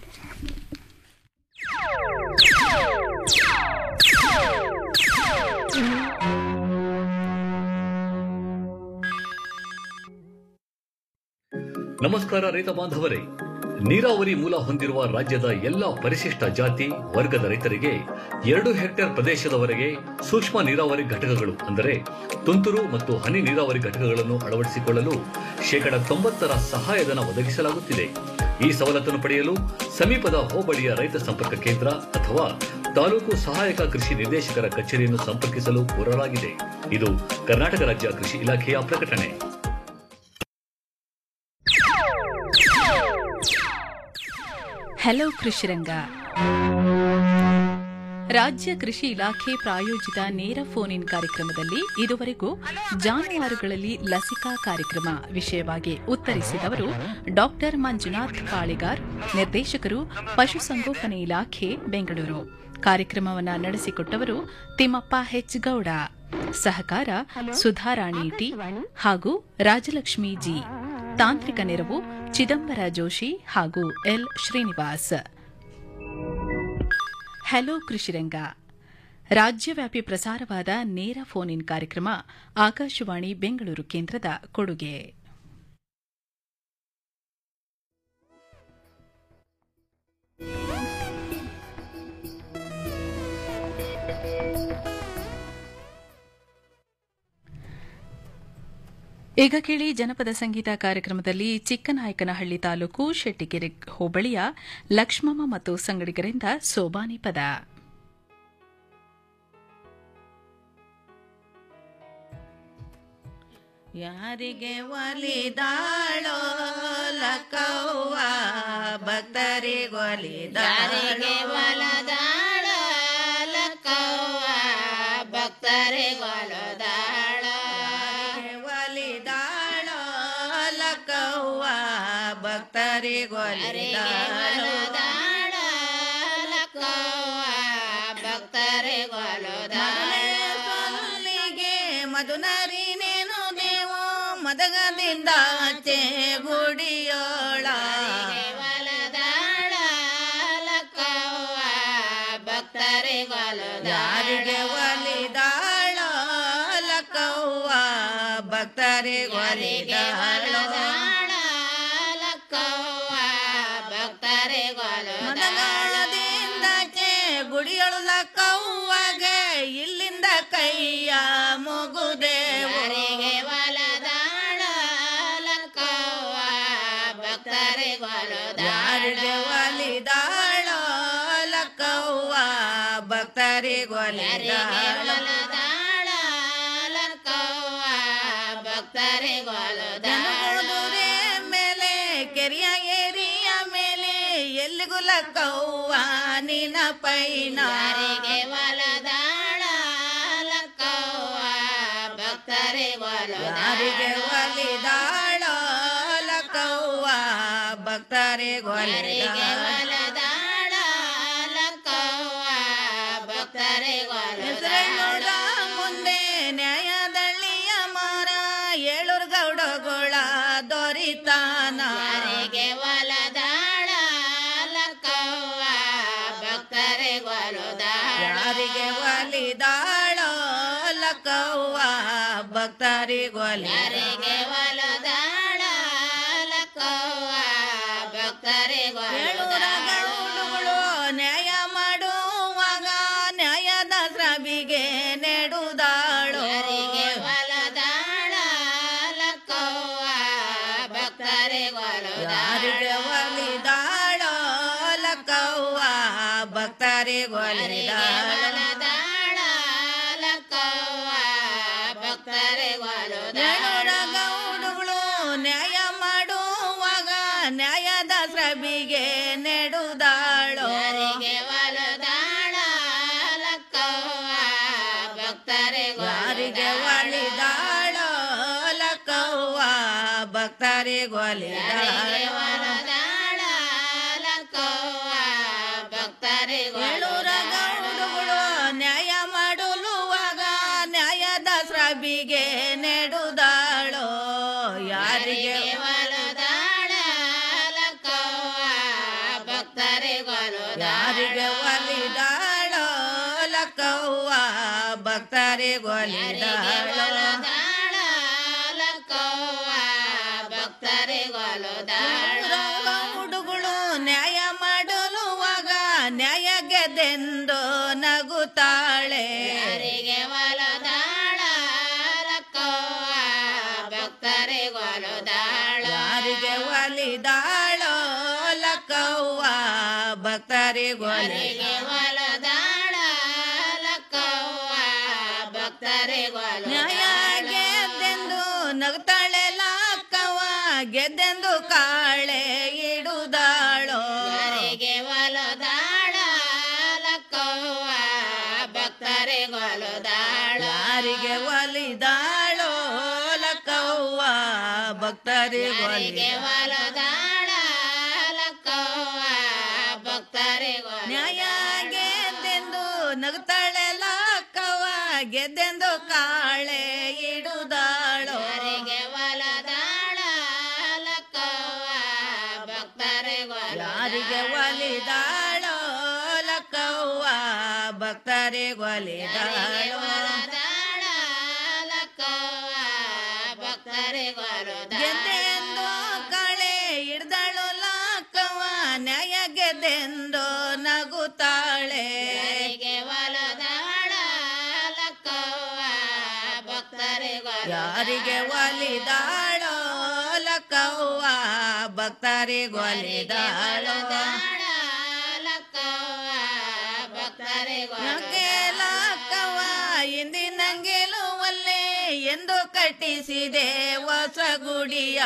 ನಮಸ್ಕಾರ ರೈತ ಬಾಂಧವರೇ ನೀರಾವರಿ ಮೂಲ ಹೊಂದಿರುವ ರಾಜ್ಯದ ಎಲ್ಲಾ ಪರಿಶಿಷ್ಟ ಜಾತಿ ವರ್ಗದ ರೈತರಿಗೆ ಎರಡು ಹೆಕ್ಟೇರ್ ಪ್ರದೇಶದವರೆಗೆ ಸೂಕ್ಷ್ಮ ನೀರಾವರಿ ಘಟಕಗಳು ಅಂದರೆ ತುಂತುರು ಮತ್ತು ಹನಿ ನೀರಾವರಿ ಘಟಕಗಳನ್ನು ಅಳವಡಿಸಿಕೊಳ್ಳಲು ಶೇಕಡ ತೊಂಬತ್ತರ ಸಹಾಯಧನ ಒದಗಿಸಲಾಗುತ್ತಿದೆ ಈ ಸವಲತ್ತನ್ನು ಪಡೆಯಲು ಸಮೀಪದ ಹೋಬಳಿಯ ರೈತ ಸಂಪರ್ಕ ಕೇಂದ್ರ ಅಥವಾ ತಾಲೂಕು ಸಹಾಯಕ ಕೃಷಿ ನಿರ್ದೇಶಕರ ಕಚೇರಿಯನ್ನು ಸಂಪರ್ಕಿಸಲು ಕೋರಲಾಗಿದೆ ಇದು ಕರ್ನಾಟಕ ರಾಜ್ಯ ಕೃಷಿ ಇಲಾಖೆಯ ಪ್ರಕಟಣೆ ಹಲೋ ಕೃಷಿರಂಗ ರಾಜ್ಯ ಕೃಷಿ ಇಲಾಖೆ ಪ್ರಾಯೋಜಿತ ನೇರ ಫೋನ್ ಇನ್ ಕಾರ್ಯಕ್ರಮದಲ್ಲಿ ಇದುವರೆಗೂ ಜಾನುವಾರುಗಳಲ್ಲಿ ಲಸಿಕಾ ಕಾರ್ಯಕ್ರಮ ವಿಷಯವಾಗಿ ಉತ್ತರಿಸಿದವರು ಡಾಕ್ಟರ್ ಮಂಜುನಾಥ್ ಕಾಳಿಗಾರ್ ನಿರ್ದೇಶಕರು ಪಶುಸಂಗೋಪನೆ ಇಲಾಖೆ ಬೆಂಗಳೂರು ಕಾರ್ಯಕ್ರಮವನ್ನು ನಡೆಸಿಕೊಟ್ಟವರು ತಿಮ್ಮಪ್ಪ ಹೆಚ್ ಗೌಡ ಸಹಕಾರ ಸುಧಾರಾಣಿ ಟಿ ಹಾಗೂ ರಾಜಲಕ್ಷ್ಮಿ ಜಿ ತಾಂತ್ರಿಕ ನೆರವು ಚಿದಂಬರ ಜೋಶಿ ಹಾಗೂ ಎಲ್ ಶ್ರೀನಿವಾಸ್ ಹಲೋ ಕೃಷಿರಂಗ ರಾಜ್ಯವ್ಯಾಪಿ ಪ್ರಸಾರವಾದ ನೇರ ಫೋನ್ ಇನ್ ಕಾರ್ಯಕ್ರಮ ಆಕಾಶವಾಣಿ ಬೆಂಗಳೂರು ಕೇಂದ್ರದ ಕೊಡುಗೆ ಈಗ ಕೇಳಿ ಜನಪದ ಸಂಗೀತ ಕಾರ್ಯಕ್ರಮದಲ್ಲಿ ಚಿಕ್ಕನಾಯಕನಹಳ್ಳಿ ತಾಲೂಕು ಶೆಟ್ಟಿಗೆರೆ ಹೋಬಳಿಯ ಲಕ್ಷ್ಮಮ್ಮ ಮತ್ತು ಸಂಗಡಿಗರಿಂದ ಸೋಬಾನಿ ಪದ ಯಾರಿಗೆ ಒಲಿದಾಳೋ ಲಕ್ಕವ್ವ ಭಕ್ತರಿಗೊಲಿದಾರಿಗೆ ಒಲದಾಳ ಲಕ್ಕವ್ವ ಭಕ್ತರಿಗೊಲದಾಳ ಒಲಿದಾಳೋ ಲಕ್ಕವ್ವ ಭಕ್ತರಿಗೊಲಿದಾಳ ಲಕ್ಕವ್ವ ಭಕ್ತರಿಗೊಲದಾಳಿಗೆ ಮಧುನರಿನೇನು ದೇವು ಮದಗದಿಂದ ಆಚೆ ಗುಡಿಯೋಳ ಯಾರಿಗೆ ಒಲಿದಾಳ ಲಕ್ಕವ್ವ ಭಕ್ತರಿಗೆ ಮದಗಾಳದಿಂದಾಚೆ ಗುಡಿಯೊಳು ಲಕ್ಕವ್ವಗೆ ಇಲ್ಲಿಂದ ಕೈಯ ಮುಗುದೇವರಿಗೆ ಒಲದಾಳ ಲಕ್ಕವ್ವ ಯಾರಿಗೆ ಒಲಿದಾಳ ಲಕ್ಕವ್ವ ಭಕ್ತರಿಗೊಲಿದಾಳ ಜನಗುದುರೆ ಮೇಲೆ ಕೆರಿಯ ಏರಿಯ ಮೇಲೆ ಎಲ್ಲಿಗೂ ಲಕ್ಕವ್ವ ನಿನ ಪೈನ ಯಾರಿಗೆ ಒಲಿದಾಳ ಲಕ್ಕವ್ವ ಭಕ್ತರಿಗೊಲಿದಾಳ ಹೆಸರೇನೋಡ ಮುಂದೆ ನ್ಯಾಯದಳ್ಳಿಯ ಮಾರ ಏಳೂರು ಗೌಡಗಳ ದೊರಿತಾನ ಯಾರಿಗೆ ಒಲದಾಳ ಲಕ್ಕವ್ವ ಯಾರಿಗೆ ಒಲಿದಾಳ ಲಕ್ಕವ್ವ ಭಕ್ತರಿಗೊಲಿದಾರಿಗೆ ಒಲದಾಳ ಲಕ್ಕವ್ವ ಏಳೂರ ಗೌಡುಗಳು ನ್ಯಾಯ ಮಾಡುವಾಗ ನ್ಯಾಯದ ಸ್ರಬಿಗೆ ನೆಡುದಾಳು ಯಾರಿಗೆ ಒಲಿದಾಳ ಲಕ್ಕವ್ವ ಭಕ್ತರಿಗೊಲಿದಾಳ ಏಳೂರ ಗೌಡುಗಳು ನ್ಯಾಯ ಮಾಡುವಾಗ ನ್ಯಾಯದ ಸ್ರಬಿಗೆ ನಸರಬಿಗೆ ನೆಡುದಾಳೋ ಯಾರಿಗೆ ಒಲದಾಳ ಲಕ್ಕವ್ವ ಭಕ್ತರಿಗೂ ಯಾರಿಗೆ ಒಲಿದಾಳೋ ಲಕ್ಕವ್ವ ಭಕ್ತರಿಗೂ ಒಲಿದಾಳ ಲಕ್ಕವ್ವ ಭಕ್ತರಿಗೂ ಏಳೂರ ಗೌಡುಗಳು ನ್ಯಾಯ ಮಾಡಲುವಾಗ ನ್ಯಾಯದ ಸ್ರಬಿಗೆ ನೆಡುದಾಳೋ ಯಾರಿಗೆ ಒಲದಾಳ ಲಕ್ಕವ್ವ ಭಕ್ತರಿಗೊಲು ಯಾರಿಗೆ ಒಲಿದಾಳೋ ಲಕ್ಕವ್ವ ಭಕ್ತರಿಗೊಲಿದಾಳೋ ಲಕ್ಕವ್ವ ಭಕ್ತರಿಗೊಲು ಹುಡುಗಳು ನ್ಯಾಯ ಮಾಡಲುವಾಗ ನ್ಯಾಯ ಗೆದ್ದೆಂದು ನಗುತ್ತಾಳೆ ಯಾರಿಗೆ ಒಲದಾಳ ಲಕ್ಕವ್ವ ಭಕ್ತರಿಗೊಲದಾಳ ಯಾರಿಗೆ ಒಲಿದಾಳೋ ಲಕ್ಕವ್ವ ಭಕ್ತರಿಗೊಲಿಗೆ ಒಲದಾಳ ಲಕ್ಕವ್ವ ಭಕ್ತರಿಗೊಲು ನ್ಯಾಯ ಗೆದ್ದೆಂದು ನಗುತ್ತಾಳೆ ಲಕ್ಕವ್ವ ಗೆದ್ದೆಂದು ಕಾಳೆ ಇಡುದಾಳೋ ಯಾರಿಗೆ ಒಲದಾಳ ಲಕ್ಕವ್ವ ಭಕ್ತರಿಗೊಲದಾಳ ಯಾರಿಗೆ ಒಲಿದಾಳೋ ಲಕ್ಕವ್ವ ಭಕ್ತರಿಗೊಲಿಗೆ ಒಲದಾಳ ಲಕ್ಕವ್ವ ಭಕ್ತರಿಗೊಲ ನ್ಯಾಯ ಗೆದ್ದೆಂದು ನಗುತ್ತಾಳೆ ಲಕ್ಕವ್ವ ಗೆದ್ದೆಂದು ಕಾಳೆ ಇಡುದಾಳೋ ಯಾರಿಗೆ ಒಲದಾಳ ಲಕ್ಕವ್ವ ಭಕ್ತರಿಗೊಲ ಯಾರಿಗೆ ಒಲಿದಾಳೋ ಲಕ್ಕವ್ವ ಭಕ್ತರಿಗೊಲಿದಾಳೋ ಗೆದ್ದೆಂದು ಕಳೆ ಹಿಡ್ದಳು ಲಕ್ಕವ್ವ ನ್ಯಾಯ ಗೆದ್ದೆಂದು ನಗುತ್ತಾಳೆ ಯಾರಿಗೆ ಒಲಿದಾಳೋ ಲಕ್ಕವ್ವ ಭಕ್ತರಿಗೊಲಿದಾಳೋ ಯಾಕೆ ಲಕ್ಕವ್ವ ಇಂದಿನಂಗೆಲು ಒಲ್ಲೆ ಎಂದು ಕಟ್ಟಿಸಿದೆ ಹೊಸ ಗುಡಿಯ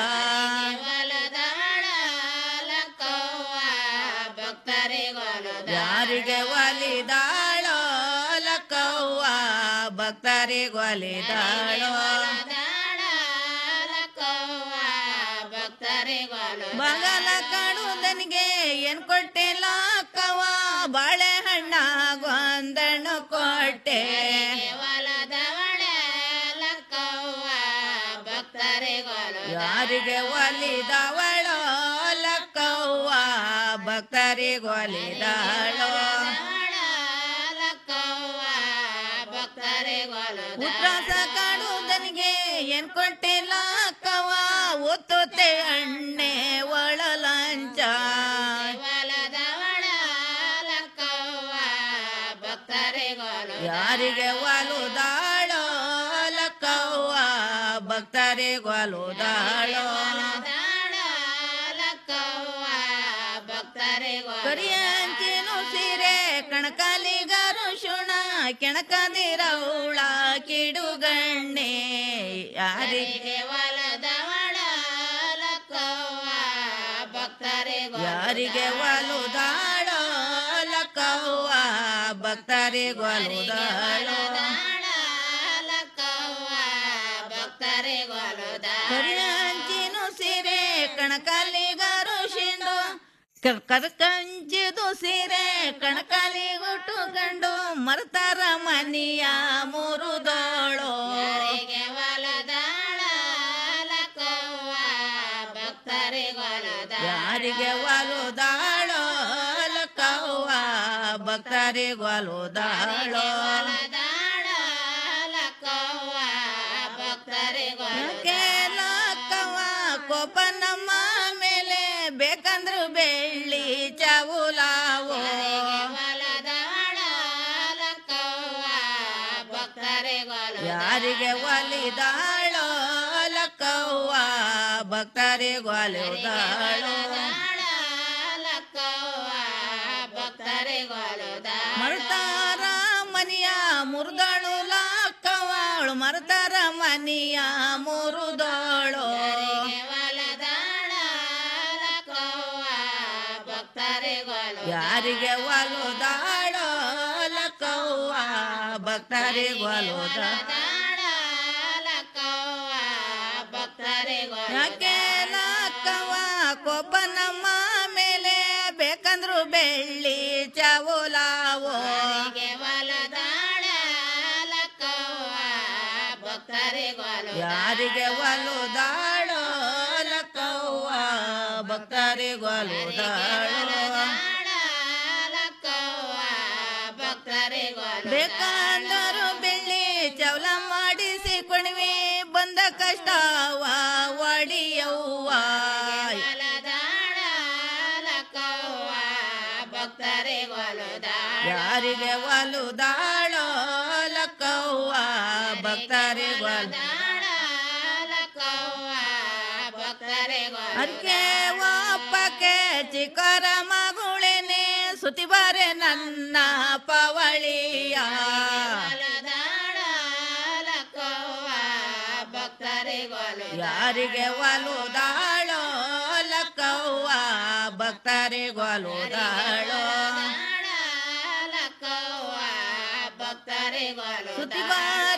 ಯಾರಿಗೆ ಒಲಿದಾಳೋ ಲಕ್ಕವ್ವ ಭಕ್ತರಿಗೊಲಿದಾಳೋ ಬಗಲ ಕಾಡುದನಿಗೆ ಏನ್ ಕೊಟ್ಟೆ ಲಕ್ಕವ್ವ ಬಾಳೆಹಣ್ಣ ಗೊಂದಣ್ಣು ಕೊಟ್ಟೆ ಯಾರಿಗೆ ಒಲಿದವಳೋ ಲಕ್ಕವ್ವ ಭಕ್ತರಿಗೊಲಿದಾಳೋ ಉತ್ರಾಸ ಕಾಡುದನಿಗೆ ಏನ್ ಕೊಟ್ಟೆ ಲಕ್ಕವ್ವ ಒತ್ತೊತ್ತೆ ಅಣ್ಣೆ ಒಳಲಂಚ ಯಾರಿಗೆ ಒಲುದಾಳೋ ಲಕ್ಕವ್ವ ಭಕ್ತರಿಗೊಲುದಾಳೋ ಕರಿಯಂಚಿನು ಸೀರೆ ಕಣಕಾಲಿಗಾರು ಶುಣ ಕೆಣಕದಿರೌಳ ಕಿಡುಗಣ್ಣೆ ಯಾರಿಗೆ ಯಾರಿಗೆ ಒಲುದಾಳೋ ಲಕ್ಕವ್ವ ಭಕ್ತರಿಗೊಲುದಾಳೋ ಕರಿಯಂಚಿನು ಸೀರೆ ಕಣಕಾಲಿಗಾರು ಶಿಂಡು ಕರ್ಕಂಚಿದು ಸೀರೆ ಕಣಕಾಲಿ ಗುಟ್ಟು ಗಂಡು ಮರ್ತಾರ ಮನಿಯ ಮುರುದೋಳು ಯಾರಿಗೆ ಒಲುದಾಳೋ ಲಕ್ಕವ್ವ ಭಕ್ತರಿಗೊಲುದಾಳೋ ಯಾಕೆ ಲಕ್ಕವ್ವ ಕೋಪ ನಮ್ಮ ಮೇಲೆ ಬೇಕಂದ್ರು ಬೆಳ್ಳಿ ಚವುಲಾವು ಯಾರಿಗೆ ಒಲಿದಾಳೋ ಲಕ್ಕವ್ವ ಭಕ್ತರಿಗೊಲಿದಾಳೋ ಮರ್ತಾರ ಮನಿಯ ಮುರಿದಳು ಲಕ್ಕವಳು ಮರ್ತಾರ ಮನಿಯ ಮುರುದೋಳು ಯಾರಿಗೆ ಒಲುದಾಳೋ ಲಕ್ಕವ್ವ ಭಕ್ತರಿಗೆ ಒಲುದ ಯಾಕೆ ಲಕ್ಕವ್ವ ಕೊಬ್ಬ ನಮ್ಮ ಮೇಲೆ ಬೇಕಂದ್ರು ಬೆಳ್ಳಿ ಚವುಲಾವೋ ಯಾರಿಗೆ ಒಲುದಾಳೋ ಲಕ್ಕವ್ವ ಭಕ್ತರಿಗೆ ಒಲುದಾಳೋ ಬೇಕಂದರು ಬೆಳ್ಳಿ ಚವಲ ಮಾಡಿಸಿ ಕುಣಿವಿ ಬಂದ ಕಷ್ಟವ ಒಡಿಯವ್ವ ಯಾರಿಗೆ ಒಲುದಾಳೋ ಲಕ್ಕವ್ವ ಭಕ್ತರಿಗೆ ಒಲು ಅದಕ್ಕೆ ಒಪ್ಪಕ್ಕೆ ಚಿಕ್ಕರ ಮಗುಳೇನೆ ಸುತಿ ಬಾರೆ ನನ್ನ ಪವಳಿಯ ಯಾರಿಗೆ ಒಲುದಾಳೋ ಲಕ್ಕವ್ವ ಭಕ್ತರಿಗೆ ಒಲುದಾಳೋ ಸುತಿ ಬಾರೆ